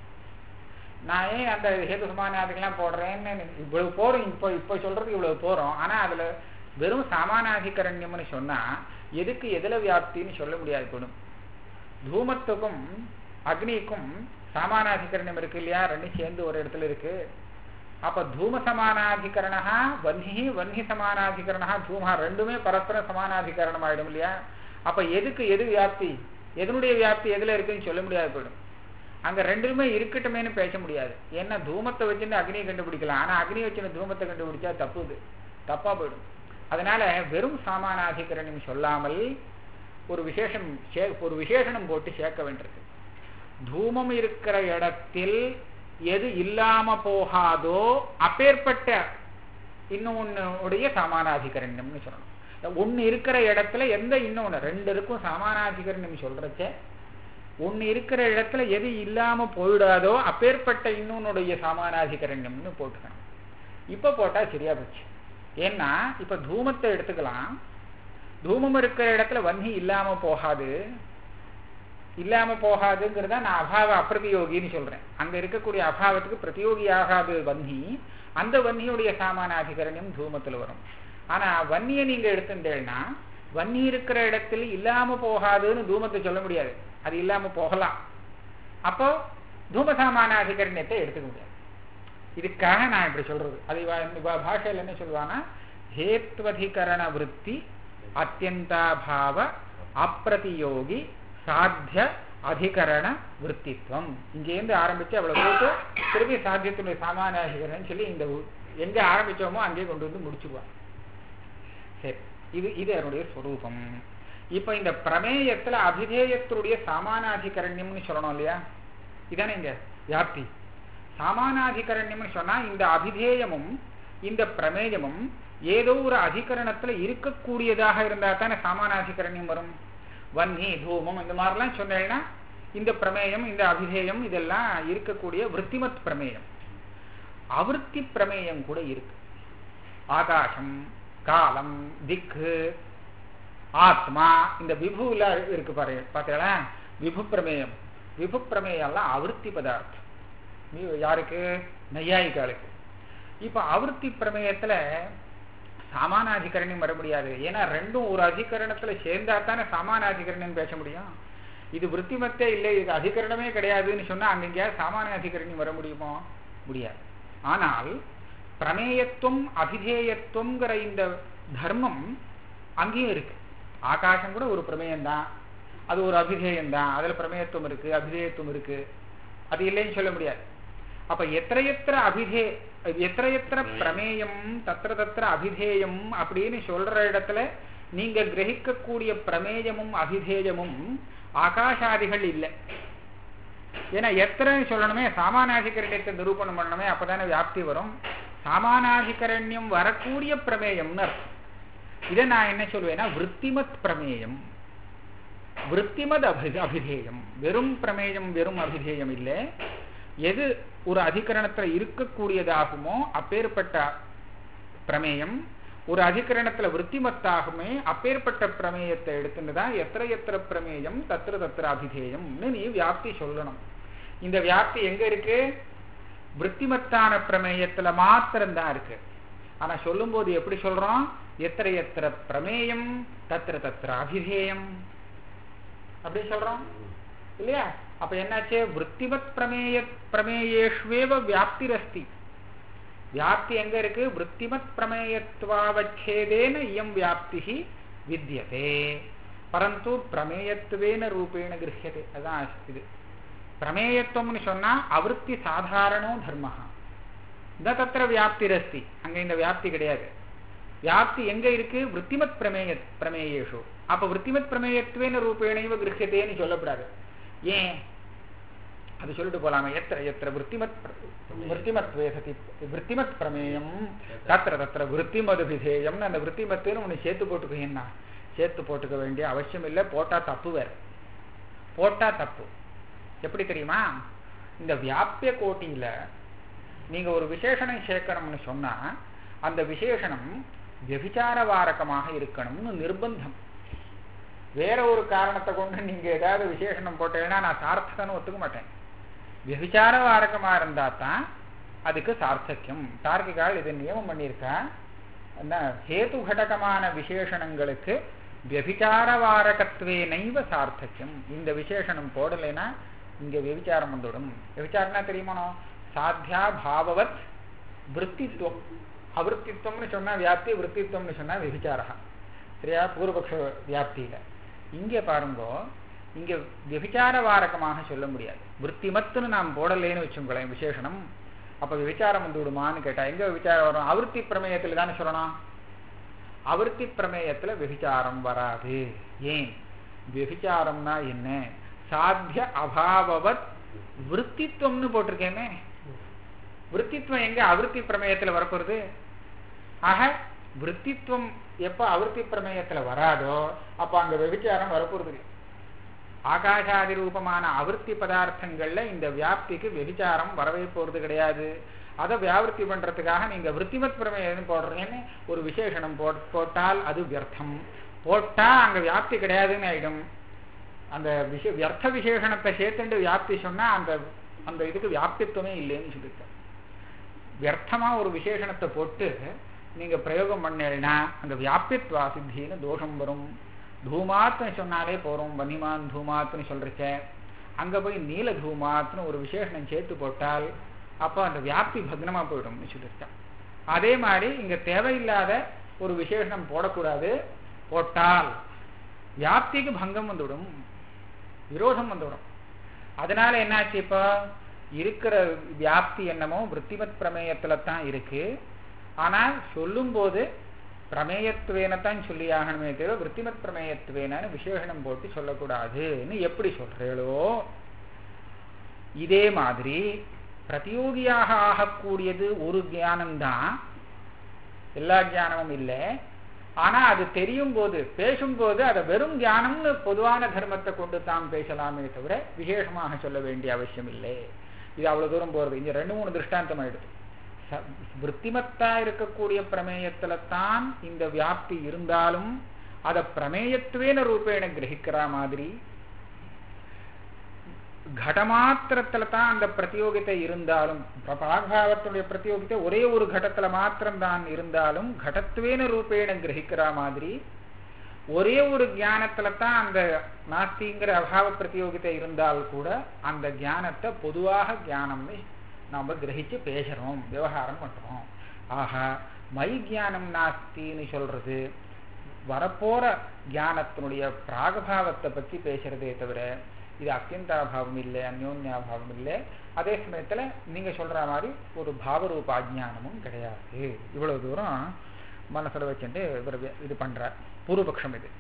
நான் ஏன் அந்த ஹேது சமானாதிகள்லாம் போடுறேன்னு இவ்வளவு போறோம் இப்போ இப்போ சொல்றது இவ்வளவு போறோம் ஆனா அதுல வெறும் சாமானாதிகரண்யம்னு சொன்னா எதுக்கு எதுல வியாப்தின்னு சொல்ல முடியாது போடும் தூமத்துக்கும் அக்னிக்கும் சாமானாதிகரணம் இருக்கு இல்லையா ரெண்டும் சேர்ந்து ஒரு இடத்துல இருக்கு அப்ப தூம சமானாதிகரணா வன்னி வன்னி சமானாதிகரணா தூமா ரெண்டுமே பரஸ்பர சமானாதிகரணம் ஆயிடும் இல்லையா அப்ப எதுக்கு எது வியாப்தி எதனுடைய வியாப்தி எதுல இருக்குன்னு சொல்ல முடியாது போயிடும் அங்க ரெண்டுமே இருக்கட்டுமேனு பேச முடியாது ஏன்னா தூமத்தை வச்சுன்னு அக்னியை கண்டுபிடிக்கலாம் ஆனா அக்னி வச்சுன்னு தூமத்தை கண்டுபிடிச்சா தப்பு இது தப்பா போயிடும் அதனால வெறும் சாமானாதிகரணம் சொல்லாமல் ஒரு விசேஷம் சே- ஒரு விசேஷணம் போட்டு சேர்க்க வேண்டியிருக்கு தூமம் இருக்கிற இடத்தில் எது இல்லாம போகாதோ அப்பேற்பட்ட இன்னொன்னுடைய சமானாதிகரண்யம்னு சொல்லணும் ஒண்ணு இருக்கிற இடத்துல எந்த இன்னொன்னு ரெண்டு இருக்கும் சமானாதிகரண்யம் சொல்றச்ச ஒண்ணு இருக்கிற இடத்துல எது இல்லாம போயிடாதோ அப்பேற்பட்ட இன்னொன்னுடைய சமானாதிகரண்யம்னு போட்டுக்கணும் இப்ப போட்டா சரியா போச்சு ஏன்னா இப்ப தூமத்தை எடுத்துக்கலாம் தூமம் இருக்கிற இடத்துல வன்னி இல்லாம போகாது இல்லாம போகாதுங்கிறத நான் அபாவ அப்பிரதியோகின்னு சொல்றேன் அங்க இருக்கக்கூடிய அபாவத்துக்கு பிரதியோகி ஆகாது வன்னி அந்த வன்னியுடைய சாமானாதிகரண்யம் தூமத்துல வரும் ஆனா வன்னியை நீங்க எடுத்துட்டேன்னா வன்னி இருக்கிற இடத்துல இல்லாம போகாதுன்னு தூமத்தை சொல்ல முடியாது அது இல்லாம போகலாம் அப்போ தூம சாமானாதிகரண்யத்தை எடுத்துக்க முடியாது இதுக்காக நான் இப்படி சொல்றது அது இவ- இவ பாஷையில என்ன சொல்லுவாங்கன்னா ஹேத்வதிகரண விற்பி அத்தியந்தாபாவ அப்பிரதியோகி சாத்திய அதிகரண விற்பித்வம் இங்கேருந்து ஆரம்பிச்சு அவ்வளவு போட்டு திருப்பி சாத்தியத்தினுடைய சாமானியாதிகரணம் சொல்லி இந்த உ- எங்க ஆரம்பிச்சோமோ அங்கேயே கொண்டு வந்து முடிச்சுக்குவான் சரி இது இது அதனுடைய ஸ்வரூபம் இப்ப இந்த பிரமேயத்துல அபிதேயத்தினுடைய சாமானாதிகரண்யம்னு சொல்லணும் இல்லையா இதானே இங்க வியாப்தி சாமானாதிகரண்யம்னு சொன்னா இந்த அபிதேயமும் இந்த பிரமேயமும் ஏதோ ஒரு அதிகரணத்துல இருக்கக்கூடியதாக இருந்தா தானே சாமானாதிகரண்யம் வரும் வன்னி தூமம் இந்த மாதிரிலாம் சொன்னேன்னா இந்த பிரமேயம் இந்த அபிதேயம் இதெல்லாம் இருக்கக்கூடிய விற்த்திமத் பிரமேயம் அவிருத்தி பிரமேயம் கூட இருக்கு ஆகாசம் காலம் திக்கு ஆத்மா இந்த விபுல இருக்கு பாரு பார்த்தீங்களா விபு பிரமேயம் விபு பிரமேயம்லாம் அவிருத்தி பதார்த்தம் வி- யாருக்கு நையாயிகாலுக்கு இப்ப அவிருத்தி பிரமேயத்துல சாமானாதிகரணியம் வர முடியாது ஏன்னா ரெண்டும் ஒரு அதிகரணத்துல சேர்ந்தா தானே சாமானாதிகரணியம் பேச முடியும் இது விற்த்திமத்தே இல்லை இது அதிகரணமே கிடையாதுன்னு சொன்னா அங்கங்க சாமானிய அதிகரணி வர முடியுமோ முடியாது ஆனால் பிரமேயத்துவம் அபிதேயத்துவங்கிற இந்த தர்மம் அங்கேயும் இருக்கு ஆகாசம் கூட ஒரு பிரமேயம் தான் அது ஒரு அபிதேயம் தான் அதுல பிரமேயத்துவம் இருக்கு அபிதேயத்துவம் இருக்கு அது இல்லைன்னு சொல்ல முடியாது அப்ப எத்திர அபிதே எத்திர பிரமேயம் தத்திர தத்திர அபிதேயம் அப்படின்னு சொல்ற இடத்துல நீங்க கிரகிக்கக்கூடிய பிரமேயமும் அபிதேயமும் ஆகாஷாதிகள் இல்லை ஏன்னா எத்தனைன்னு சொல்லணுமே சாமானாதிகரண்யத்தை நிரூபணம் பண்ணணுமே அப்பதானே வியாப்தி வரும் சாமானாதிகரண்யம் வரக்கூடிய பிரமேயம்னு அர்த்தம் இதை நான் என்ன சொல்லுவேன்னா விற்த்திமத் பிரமேயம் விற்த்திமத் அபி அபிதேயம் வெறும் பிரமேயம் வெறும் அபிதேயம் இல்லை எது ஒரு அதிகரணத்துல இருக்கக்கூடியதாகுமோ அப்பேற்பட்ட பிரமேயம் ஒரு அதிகரணத்துல விற்த்திமத்தாகுமே அப்பேற்பட்ட பிரமேயத்தை எடுத்துட்டு தான் எத்திர எத்திர பிரமேயம் தத்திர தத்திர அபிதேயம்னு நீ வியாப்தி சொல்லணும் இந்த வியாப்தி எங்க இருக்கு விற்த்திமத்தான பிரமேயத்துல மாத்திரம்தான் இருக்கு ஆனா சொல்லும்போது எப்படி சொல்றோம் எத்திர எத்திர பிரமேயம் தத்திர தத்திர அபிதேயம் அப்படி சொல்றோம் இல்லையா அப்ப என்னாச்சு விற்த்திமத் பிரமேய பிரமேயேஷ்வேவ வியாப்திரஸ்தி வியாப்தி எங்க இருக்கு விற்த்திமத் பிரமேயத்வாவச்சேதேன இயம் வியாப்தி வித்தியதே பரந்து பிரமேயத்துவேன ரூபேண கிரகியதே அதான் இது பிரமேயத்துவம்னு சொன்னா அவிருத்தி சாதாரணோ தர்ம இந்த தத்திர வியாப்திரஸ்தி அங்க இந்த வியாப்தி கிடையாது வியாப்தி எங்க இருக்கு விற்த்திமத் பிரமேய பிரமேயேஷு அப்ப விற்த்திமத் பிரமேயத்துவேன ரூபேணைவ கிரகியதேன்னு சொல்லப்படாது ஏன் அது சொல்லிட்டு போலாமே எத்திர எத்திர விற்த்திமத் விற்த்திமத்வே சதி விற்த்திமத் பிரமேயம் தத்திர தத்திர விற்த்திமது விதேயம்னு அந்த விற்த்திமத்துன்னு ஒண்ணு சேர்த்து போட்டுக்கீங்கன்னா சேர்த்து போட்டுக்க வேண்டிய அவசியம் இல்லை போட்டா தப்பு வேற போட்டா தப்பு எப்படி தெரியுமா இந்த வியாபிய கோட்டியில நீங்க ஒரு விசேஷணம் சேர்க்கணும்னு சொன்னா அந்த விசேஷணம் விபிச்சார வாரகமாக இருக்கணும்னு நிர்பந்தம் வேற ஒரு காரணத்தை கொண்டு நீங்க ஏதாவது விசேஷணம் போட்டீங்கன்னா நான் சார்த்தகன்னு ஒத்துக்க மாட்டேன் விபிச்சார வாரகமா இருந்தா தான் அதுக்கு சார்த்தக்கியம் தார்க்கிகால் இது நியமம் பண்ணியிருக்கா என்ன ஹேது கடகமான விசேஷணங்களுக்கு வியபிச்சார வாரகத்துவேனைவ சார்த்தக்கியம் இந்த விசேஷணம் போடலைன்னா இங்க விபிச்சாரம் வந்துவிடும் விபிச்சாரம்னா தெரியுமானோ சாத்தியா பாவவத் விற்த்தித்துவம் அவிற்த்தித்துவம்னு சொன்னா வியாப்தி விற்த்தித்துவம்னு சொன்னா விபிச்சாரா சரியா பூர்வபக்ஷ வியாப்தியில இங்கே பாருங்கோ இங்க விபிச்சார வாரகமாக சொல்ல முடியாது விற்த்திமத்துன்னு நாம் போடலேன்னு வச்சுங்களேன் விசேஷனம் அப்ப விபிச்சாரம் வந்து விடுமான்னு கேட்டா எங்க விபிச்சாரம் வரும் அவிருத்தி பிரமேயத்துல தானே சொல்லணும் அவிருத்தி பிரமேயத்துல விபிச்சாரம் வராது ஏன் விபிச்சாரம்னா என்ன சாத்திய அபாவவத் விற்த்தித்துவம்னு போட்டிருக்கேனே விற்த்தித்துவம் எங்க அவிருத்தி பிரமேயத்துல வரப்போறது ஆக விற்த்தித்துவம் எப்ப அவிருத்தி பிரமேயத்துல வராதோ அப்ப அங்க விபிச்சாரம் வரப்போறது இல்லை ஆகாஷாதி ரூபமான அவிருத்தி பதார்த்தங்கள்ல இந்த வியாப்திக்கு வெபிச்சாரம் வரவே போறது கிடையாது அதை வியாவிருத்தி பண்றதுக்காக நீங்க விற்த்திமத் பிரமேயம் போடுறீங்கன்னு ஒரு விசேஷனம் போட்டால் அது வியர்த்தம் போட்டா அங்க வியாப்தி கிடையாதுன்னு ஆயிடும் அந்த விஷ வியர்த்த விசேஷணத்தை சேர்த்துண்டு வியாப்தி சொன்னா அந்த அந்த இதுக்கு வியாப்தித்துவமே இல்லைன்னு சொல்லியிருக்க வியர்த்தமா ஒரு விசேஷணத்தை போட்டு நீங்க பிரயோகம் பண்ணீங்கன்னா அந்த வியாபித்வா சித்தின்னு தோஷம் வரும் தூமாத்னு சொன்னாலே போறோம் வன்னிமான் தூமாத்னு சொல்றச்ச அங்க போய் நீல தூமாத்னு ஒரு விசேஷனம் சேர்த்து போட்டால் அப்போ அந்த வியாப்தி பக்னமா போயிடும்னு சொல்லியிருக்கான் அதே மாதிரி இங்க தேவையில்லாத ஒரு விசேஷனம் போடக்கூடாது போட்டால் வியாப்திக்கு பங்கம் வந்துவிடும் விரோதம் வந்துவிடும் அதனால என்னாச்சு இப்போ இருக்கிற வியாப்தி என்னமோ விற்த்திமத் பிரமேயத்துல தான் இருக்கு ஆனால் சொல்லும்போது பிரமேயத்துவேன தான் சொல்லி ஆகணுமே தவிர விற்த்திமத் பிரமேயத்துவேனு விசேஷனம் போட்டு சொல்லக்கூடாதுன்னு எப்படி சொல்றீங்களோ இதே மாதிரி பிரதியோகியாக ஆகக்கூடியது ஒரு ஞானம்தான் எல்லா ஞானமும் இல்லை ஆனா அது தெரியும் போது பேசும்போது அதை வெறும் ஞானம்னு பொதுவான தர்மத்தை கொண்டு தான் பேசலாமே தவிர விசேஷமாக சொல்ல வேண்டிய அவசியம் இல்லை இது அவ்வளவு தூரம் போறது இங்க ரெண்டு மூணு திருஷ்டாந்தம் ஆயிடுது விற்த்திமத்தா இருக்கக்கூடிய பிரமேயத்துல தான் இந்த வியாப்தி இருந்தாலும் அதை பிரமேயத்துவேன ரூபேண கிரகிக்கிற மாதிரி கடமாத்திரத்துல தான் அந்த பிரதியோகித்தை இருந்தாலும் பாகபாவத்தினுடைய பிரதியோகித்தை ஒரே ஒரு கடத்துல மாத்திரம் தான் இருந்தாலும் கடத்துவேன ரூபேண கிரகிக்கிற மாதிரி ஒரே ஒரு ஞானத்துல தான் அந்த நாஸ்திங்கிற அபாவ பிரதியோகித்தை இருந்தால் கூட அந்த ஞானத்தை பொதுவாக ஞானம்னு நாம கிரகிச்சு பேசுறோம் விவகாரம் பண்றோம் ஆஹா மை ஞானம் நாஸ்தின்னு சொல்றது வரப்போற ஞானத்தினுடைய பிராகபாவத்தை பத்தி பேசுறதே தவிர இது அத்தியந்தாபாவம் இல்லை அந்யோன்யாபாவம் இல்லை அதே சமயத்துல நீங்க சொல்ற மாதிரி ஒரு பாவரூப அஜானமும் கிடையாது இவ்வளவு தூரம் மனசுல வச்சுட்டு இவர் இது பண்றார் பூர்வபக்ஷம் இது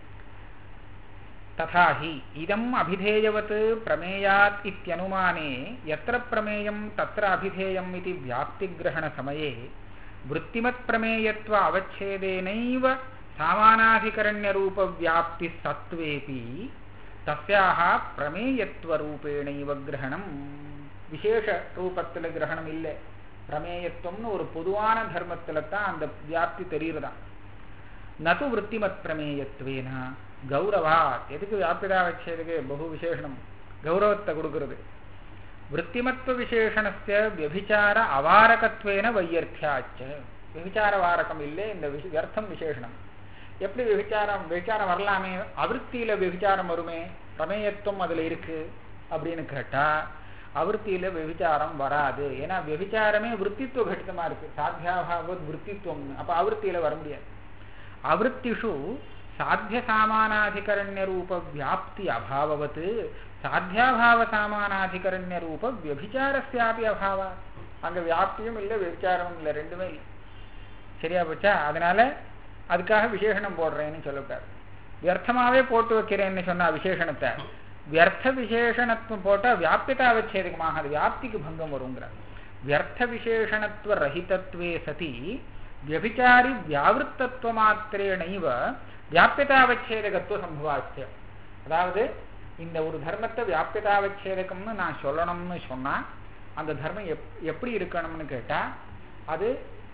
ததாஹி இதம் அபிதேயவத் பிரமேயாத் இத்தியனுமானே எத்திர பிரமேயம் தத்திர அபிதேயம் இது வியாப்திகிரகண சமயே விற்த்திமத் பிரமேயத்வ அவச்சேதேனைவ சாமானாதிகரண்யரூப வியாப்தி சத்வேபி தஸ்யாக பிரமேயத்துவரூபேணைவ கிரகணம் விசேஷ ரூபத்துல கிரகணம் இல்லை பிரமேயத்துவம்னு ஒரு பொதுவான தர்மத்துல தான் அந்த வியாப்தி தெரியுறதா நது விற்த்திமத் பிரமேயத்துவேன கௌரவா எதுக்கு வியாபிதா வச்சதுக்கு பகு விசேஷனம் கௌரவத்தை கொடுக்கிறது விற்த்திமத்துவ விசேஷணஸ்ய வியபிச்சார அவாரகத்வேன வையர்த்தியாச்ச விபிச்சார வாரகம் இல்லை இந்த வியர்த்தம் விசேஷனம் எப்படி விபிச்சாரம் விபிச்சாரம் வரலாமே அவிற்த்தியில விபிச்சாரம் வருமே பிரமேயத்துவம் அதுல இருக்கு அப்படின்னு கேட்டா அவிற்த்தியில விபிச்சாரம் வராது ஏன்னா விபிச்சாரமே விற்த்தித்துவ கட்டிதமா இருக்கு சாத்தியாபாவத் விற்த்தித்துவம் அப்ப அவிற்த்தியில வர முடியாது அவிற்த்திஷு சாத்திய சாமானாதிகரண்ய ரூப வியாப்தி அபாவவத் சாத்தியாபாவ சாமானாதிகரண்ய ரூப வியபிச்சாரஸ்யாபி அபாவா அங்க வியாப்தியும் இல்லை விபிச்சாரமும் இல்லை ரெண்டுமே இல்லை சரியா போச்சா அதனால அதுக்காக விசேஷனம் போடுறேன்னு சொல்லக்கூடாது வியர்த்தமாவே போட்டு வைக்கிறேன்னு சொன்னா விசேஷணத்தை வியர்த்த விசேஷணத்துவம் போட்டா வியாபியதா அவச்சேதகமாக அது வியாப்திக்கு பங்கம் வருங்கிறார் வியர்த்த விசேஷணத்துவ ரஹிதத்துவே சதி வியபிச்சாரி வியாவிருத்தத்துவ மாத்திரேனைவ வியாபியதாவச்சேதகத்துவ சம்பவாச்சியம் அதாவது இந்த ஒரு தர்மத்தை வியாபியதாவச்சேதகம்னு நான் சொல்லணும்னு சொன்னா அந்த தர்மம் எப் எப்படி இருக்கணும்னு கேட்டா அது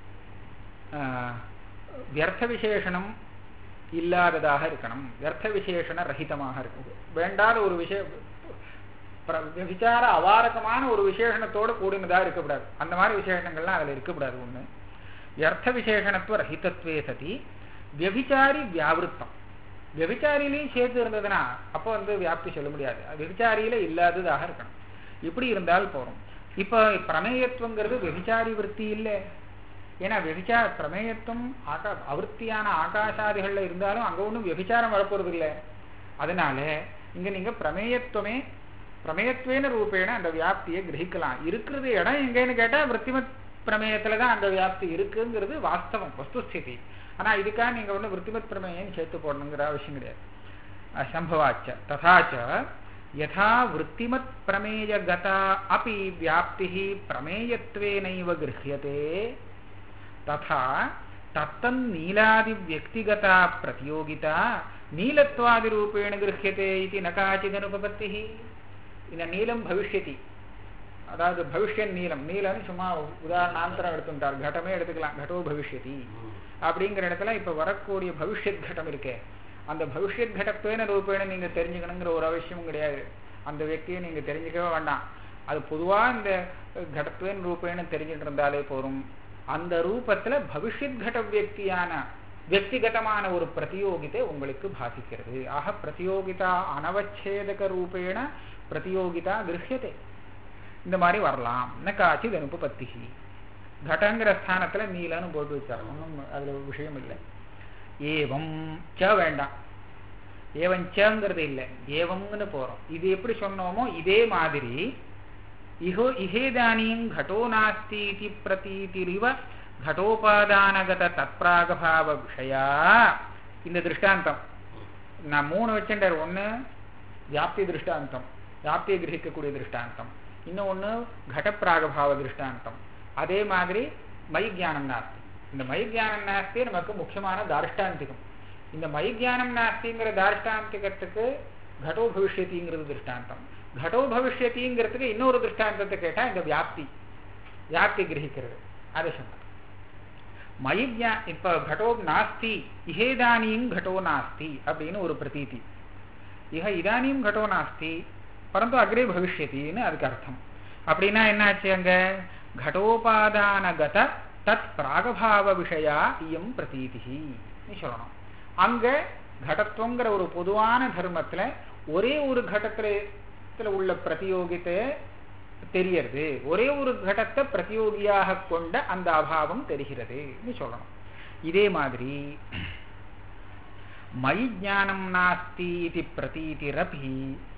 வியர்த்த விசேஷனம் இல்லாததாக இருக்கணும் வியர்த்த விசேஷண ரஹிதமாக இருக்கும் வேண்டாத ஒரு விஷய விசார அவாரகமான ஒரு விசேஷணத்தோடு கூடினதா இருக்கக்கூடாது அந்த மாதிரி விசேஷங்கள்லாம் அதுல இருக்கக்கூடாது ஒண்ணு வியர்த்த விசேஷணத்துவ ரஹிதத்துவே சதி வியபிச்சாரி வியாவிருத்தம் வியபிச்சாரியிலையும் சேர்த்து இருந்ததுன்னா அப்போ வந்து வியாப்தி சொல்ல முடியாது வியபிச்சாரியில இல்லாததாக இருக்கணும் இப்படி இருந்தால் போறோம் இப்ப பிரமேயத்துவங்கிறது வியபிச்சாரி விற்பி இல்லை ஏன்னா வியபிச்சார பிரமேயத்துவம் ஆகா அவருத்தியான ஆகாசாதிகள்ல இருந்தாலும் அங்க ஒன்றும் வியபிச்சாரம் வரப்போறது இல்லை அதனால இங்க நீங்க பிரமேயத்துவமே பிரமேயத்துவேன ரூபேன அந்த வியாப்தியை கிரகிக்கலாம் இருக்கிறது இடம் எங்கன்னு கேட்டா விற்த்திமத் பிரமேயத்துலதான் அந்த வியாப்தி இருக்குங்கிறது வாஸ்தவம் வஸ்துஸ்திதி ஆனா இதுக்காக நீங்க ஒண்ணு விற்த்திமத் பிரமேயம் சேர்த்து போடணுங்கிற அவசியம் கிடையாது சம்பவாச்ச ததாச்ச யதா விற்த்திமத் பிரமேய கதா அப்படி வியாப்தி பிரமேயத்வேனைவ கிரஹியதே ததா தத்தன் நீலாதி வியக்திகதா பிரதியோகிதா நீலத்வாதி ரூபேண கிரஹியதே இது ந காச்சித் அனுபபத்தி இந்த நீலம் பவிஷ்யதி அதாவது பவிஷ்யன் நீலம் நீலம்னு சும்மா உதாரணாந்தரம் எடுத்துட்டார் கடமே எடுத்துக்கலாம் கடோ பவிஷ்யதி அப்படிங்கிற இடத்துல இப்ப வரக்கூடிய பவிஷ்யத் கட்டம் இருக்கே அந்த பவிஷ்யத் கடத்துவேன ரூபேண நீங்க தெரிஞ்சுக்கணுங்கிற ஒரு அவசியமும் கிடையாது அந்த వ్యక్తిயை நீங்க தெரிஞ்சுக்கவே வேண்டாம் அது பொதுவா இந்த கடத்துவேன் ரூபேண தெரிஞ்சுட்டு இருந்தாலே போரும் அந்த ரூபத்துல பவிஷ்யத் கட வியக்தியான வியக்திகதமான ஒரு பிரதியோகிதை உங்களுக்கு பாசிக்கிறது ஆக பிரதியோகிதா அனவச்சேதக ரூபேண பிரதியோகிதா கிரகியதே இந்த மாதிரி வரலாம் ந காச்சித் அனுபபத்தி கடங்கிற ஸ்தானத்துல நீலன்னு போட்டு வச்சார் ஒன்றும் அதுல விஷயம் இல்லை ஏவம் ச வேண்டாம் ஏவஞ்சங்கிறது இல்லை ஏவம்னு போறோம் இது எப்படி சொன்னோமோ இதே மாதிரி இஹோ இஹேதானியும் கடோ நாஸ்தி பிரதீதிரிவ கடோபாதானகத தத்பிராகபாவ விஷயா இந்த திருஷ்டாந்தம் நான் மூணு வச்சுட்டார் ஒண்ணு வியாப்தி திருஷ்டாந்தம் வியாப்தியை கிரகிக்கக்கூடிய திருஷ்டாந்தம் இன்னும் ஒண்ணு கடப்பிராகபாவ திருஷ்டாந்தம் அதே மாதிரி மைஜானம் நாஸ்தி இந்த மைஜானம் நாஸ்தி நமக்கு முக்கியமான தார்ஷ்டாந்திகம் இந்த மைஜானம் நாஸ்திங்கிற தார்ஷ்டாந்திகத்துக்கு கடோ பவிஷ்யத்திங்கிறது திருஷ்டாந்தம் கடோ பவிஷ்யத்திங்கிறதுக்கு இன்னொரு திருஷ்டாந்தத்தை கேட்டா இந்த வியாப்தி வியாப்தி கிரகிக்கிறது அதை சொன்னார் மயிஜா இப்ப கடோ நாஸ்தி இஹேதானியும் கடோ நாஸ்தி அப்படின்னு ஒரு பிரதீதி இஹ இதானியும் கடோ நாஸ்தி பரந்து அக்ரே பவிஷ்யத்தின்னு அதுக்கு அர்த்தம் அப்படின்னா என்னாச்சு அங்க கடோபாதானகத தத் பிராகபாவ விஷயா இயம் பிரதீதி சொல்லணும் அங்க கடத்துவங்கிற ஒரு பொதுவான தர்மத்துல ஒரே ஒரு கடத்துல உள்ள பிரதியோகித்தை தெரியறது ஒரே ஒரு கடத்தை பிரதியோகியாக கொண்ட அந்த அபாவம் தெரிகிறது சொல்லணும் இதே மாதிரி மயி ஜானம் நாஸ்தி இது பிரதீதிரபி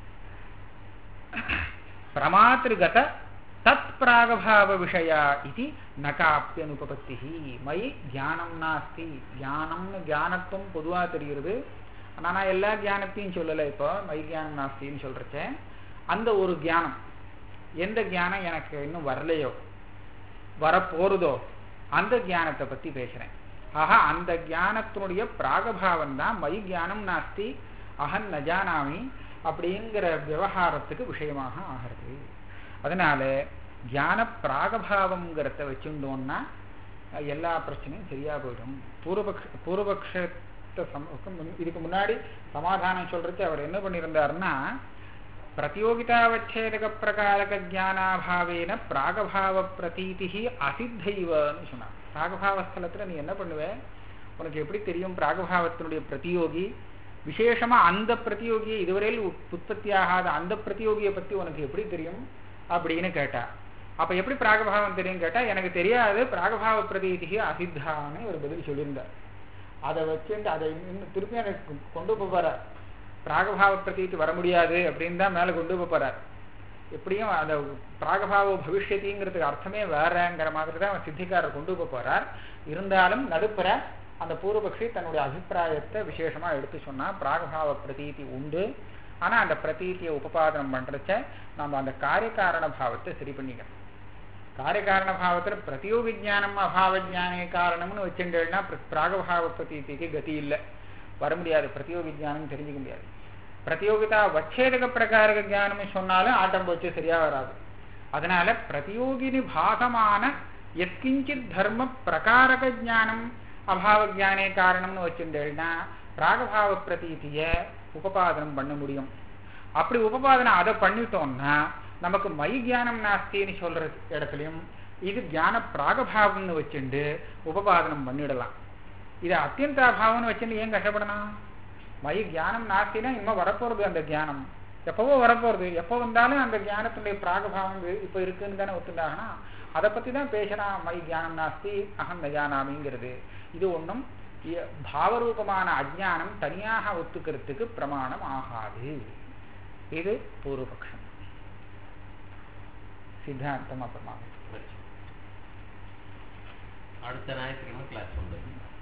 பிரமாத்திருகத தத் பிராகபாவ விஷயா இது நகாப்பியனுபபத்தி மயி தியானம் நாஸ்தி தியானம்னு தியானத்துவம் பொதுவா தெரிகிறது ஆனா நான் எல்லா தியானத்தையும் சொல்லலை இப்போ மயி தியானம் நாஸ்தின்னு சொல்றச்சேன் அந்த ஒரு தியானம் எந்த தியானம் எனக்கு இன்னும் வரலையோ வரப்போறதோ அந்த தியானத்தை பத்தி பேசுறேன் ஆஹா அந்த தியானத்தினுடைய பிராகபாவம் தான் மை தியானம் நாஸ்தி அகன் நஜானாமி அப்படிங்கிற விவகாரத்துக்கு விஷயமாக ஆகிறது அதனால தியான பிராகபாவங்கிறத வச்சுட்டோம்னா எல்லா பிரச்சனையும் சரியா போயிடும் பூர்வபக்ஷ பூர்வபக்ஷத்தை இதுக்கு முன்னாடி சமாதானம் சொல்றதுக்கு அவர் என்ன பண்ணியிருந்தாருன்னா பிரதியோகிதாவச்சேதக பிரகாரக ஜானாபாவேன பிராகபாவ பிரதீதி அசித்தைவன்னு சொன்னார் பிராகபாவஸ்தலத்துல நீ என்ன பண்ணுவ உனக்கு எப்படி தெரியும் பிராகபாவத்தினுடைய பிரதியோகி விசேஷமா அந்த பிரதியோகியை இதுவரையில் உற்பத்தி ஆகாத அந்த பிரதியோகியை பத்தி உனக்கு எப்படி தெரியும் அப்படின்னு கேட்டா அப்ப எப்படி பிராகபாவம் தெரியும் கேட்டா எனக்கு தெரியாது பிராகபாவ பிரதீதி அசித்தான்னு ஒரு பதில் சொல்லியிருந்தார் அதை வச்சுட்டு அதை இன்னும் திருப்பி எனக்கு கொண்டு போறார் பிராகபாவ பிரதீதி வர முடியாது அப்படின்னு தான் மேல கொண்டு போறார் எப்படியும் அந்த பிராகபாவ பவிஷ்யத்திங்கிறதுக்கு அர்த்தமே வேறங்கிற மாதிரி தான் அவன் சித்திக்காரர் கொண்டு போறார் இருந்தாலும் நடுப்புற அந்த பூர்வபக்ஷி தன்னுடைய அபிப்பிராயத்தை விசேஷமா எடுத்து சொன்னா பிராகபாவ பிரதீதி உண்டு ஆனா அந்த பிரதீத்தியை உபபாதனம் பண்றச்ச நம்ம அந்த காரியகாரண பாவத்தை சரி பண்ணிக்கணும் காரியகாரண பாவத்துல பிரதியோகி ஜானம் அபாவ ஜானே காரணம்னு வச்சுட்டேன்னா பிராகபாவ பிரதீதிக்கு கதி இல்லை வர முடியாது பிரதியோகி ஜானம் தெரிஞ்சுக்க முடியாது பிரதியோகிதா வச்சேதக பிரகாரக ஜானம் சொன்னாலும் ஆட்டம் போச்சு சரியா வராது அதனால பிரதியோகினி பாகமான எத்கிஞ்சித் தர்ம பிரகாரக ஜானம் அபாவ ஜானே காரணம்னு வச்சுட்டேன்னா பிராகபாவ பிரதீதிய உபபாதனம் பண்ண முடியும் அப்படி உபபாதனம் அதை பண்ணிட்டோம்னா நமக்கு மை தியானம் நாஸ்தின்னு சொல்ற இடத்துலையும் இது தியான பிராகபாவம்னு வச்சுண்டு உபபாதனம் பண்ணிடலாம் இது அத்தியந்தாபாவம்னு வச்சுட்டு ஏன் கஷ்டப்படணும் மை தியானம் நாஸ்தினா இன்னும் வரப்போறது அந்த தியானம் எப்பவோ வரப்போறது எப்போ வந்தாலும் அந்த தியானத்துடைய பிராகபாவம் இப்ப இருக்குன்னு தானே ஒத்துண்டாகனா அதை பத்தி தான் பேசுறான் மை தியானம் நாஸ்தி அகம் நஜானாமிங்கிறது இது ஒன்றும் பாவரூபமான அஜானம் தனியாக ஒத்துக்கிறதுக்கு பிரமாணம் ஆகாது இது பூர்வபக்ஷம் சித்தாந்தம் அப்புறமா அடுத்த ஞாயிற்றுக்கிழமை கிளாஸ் உண்டு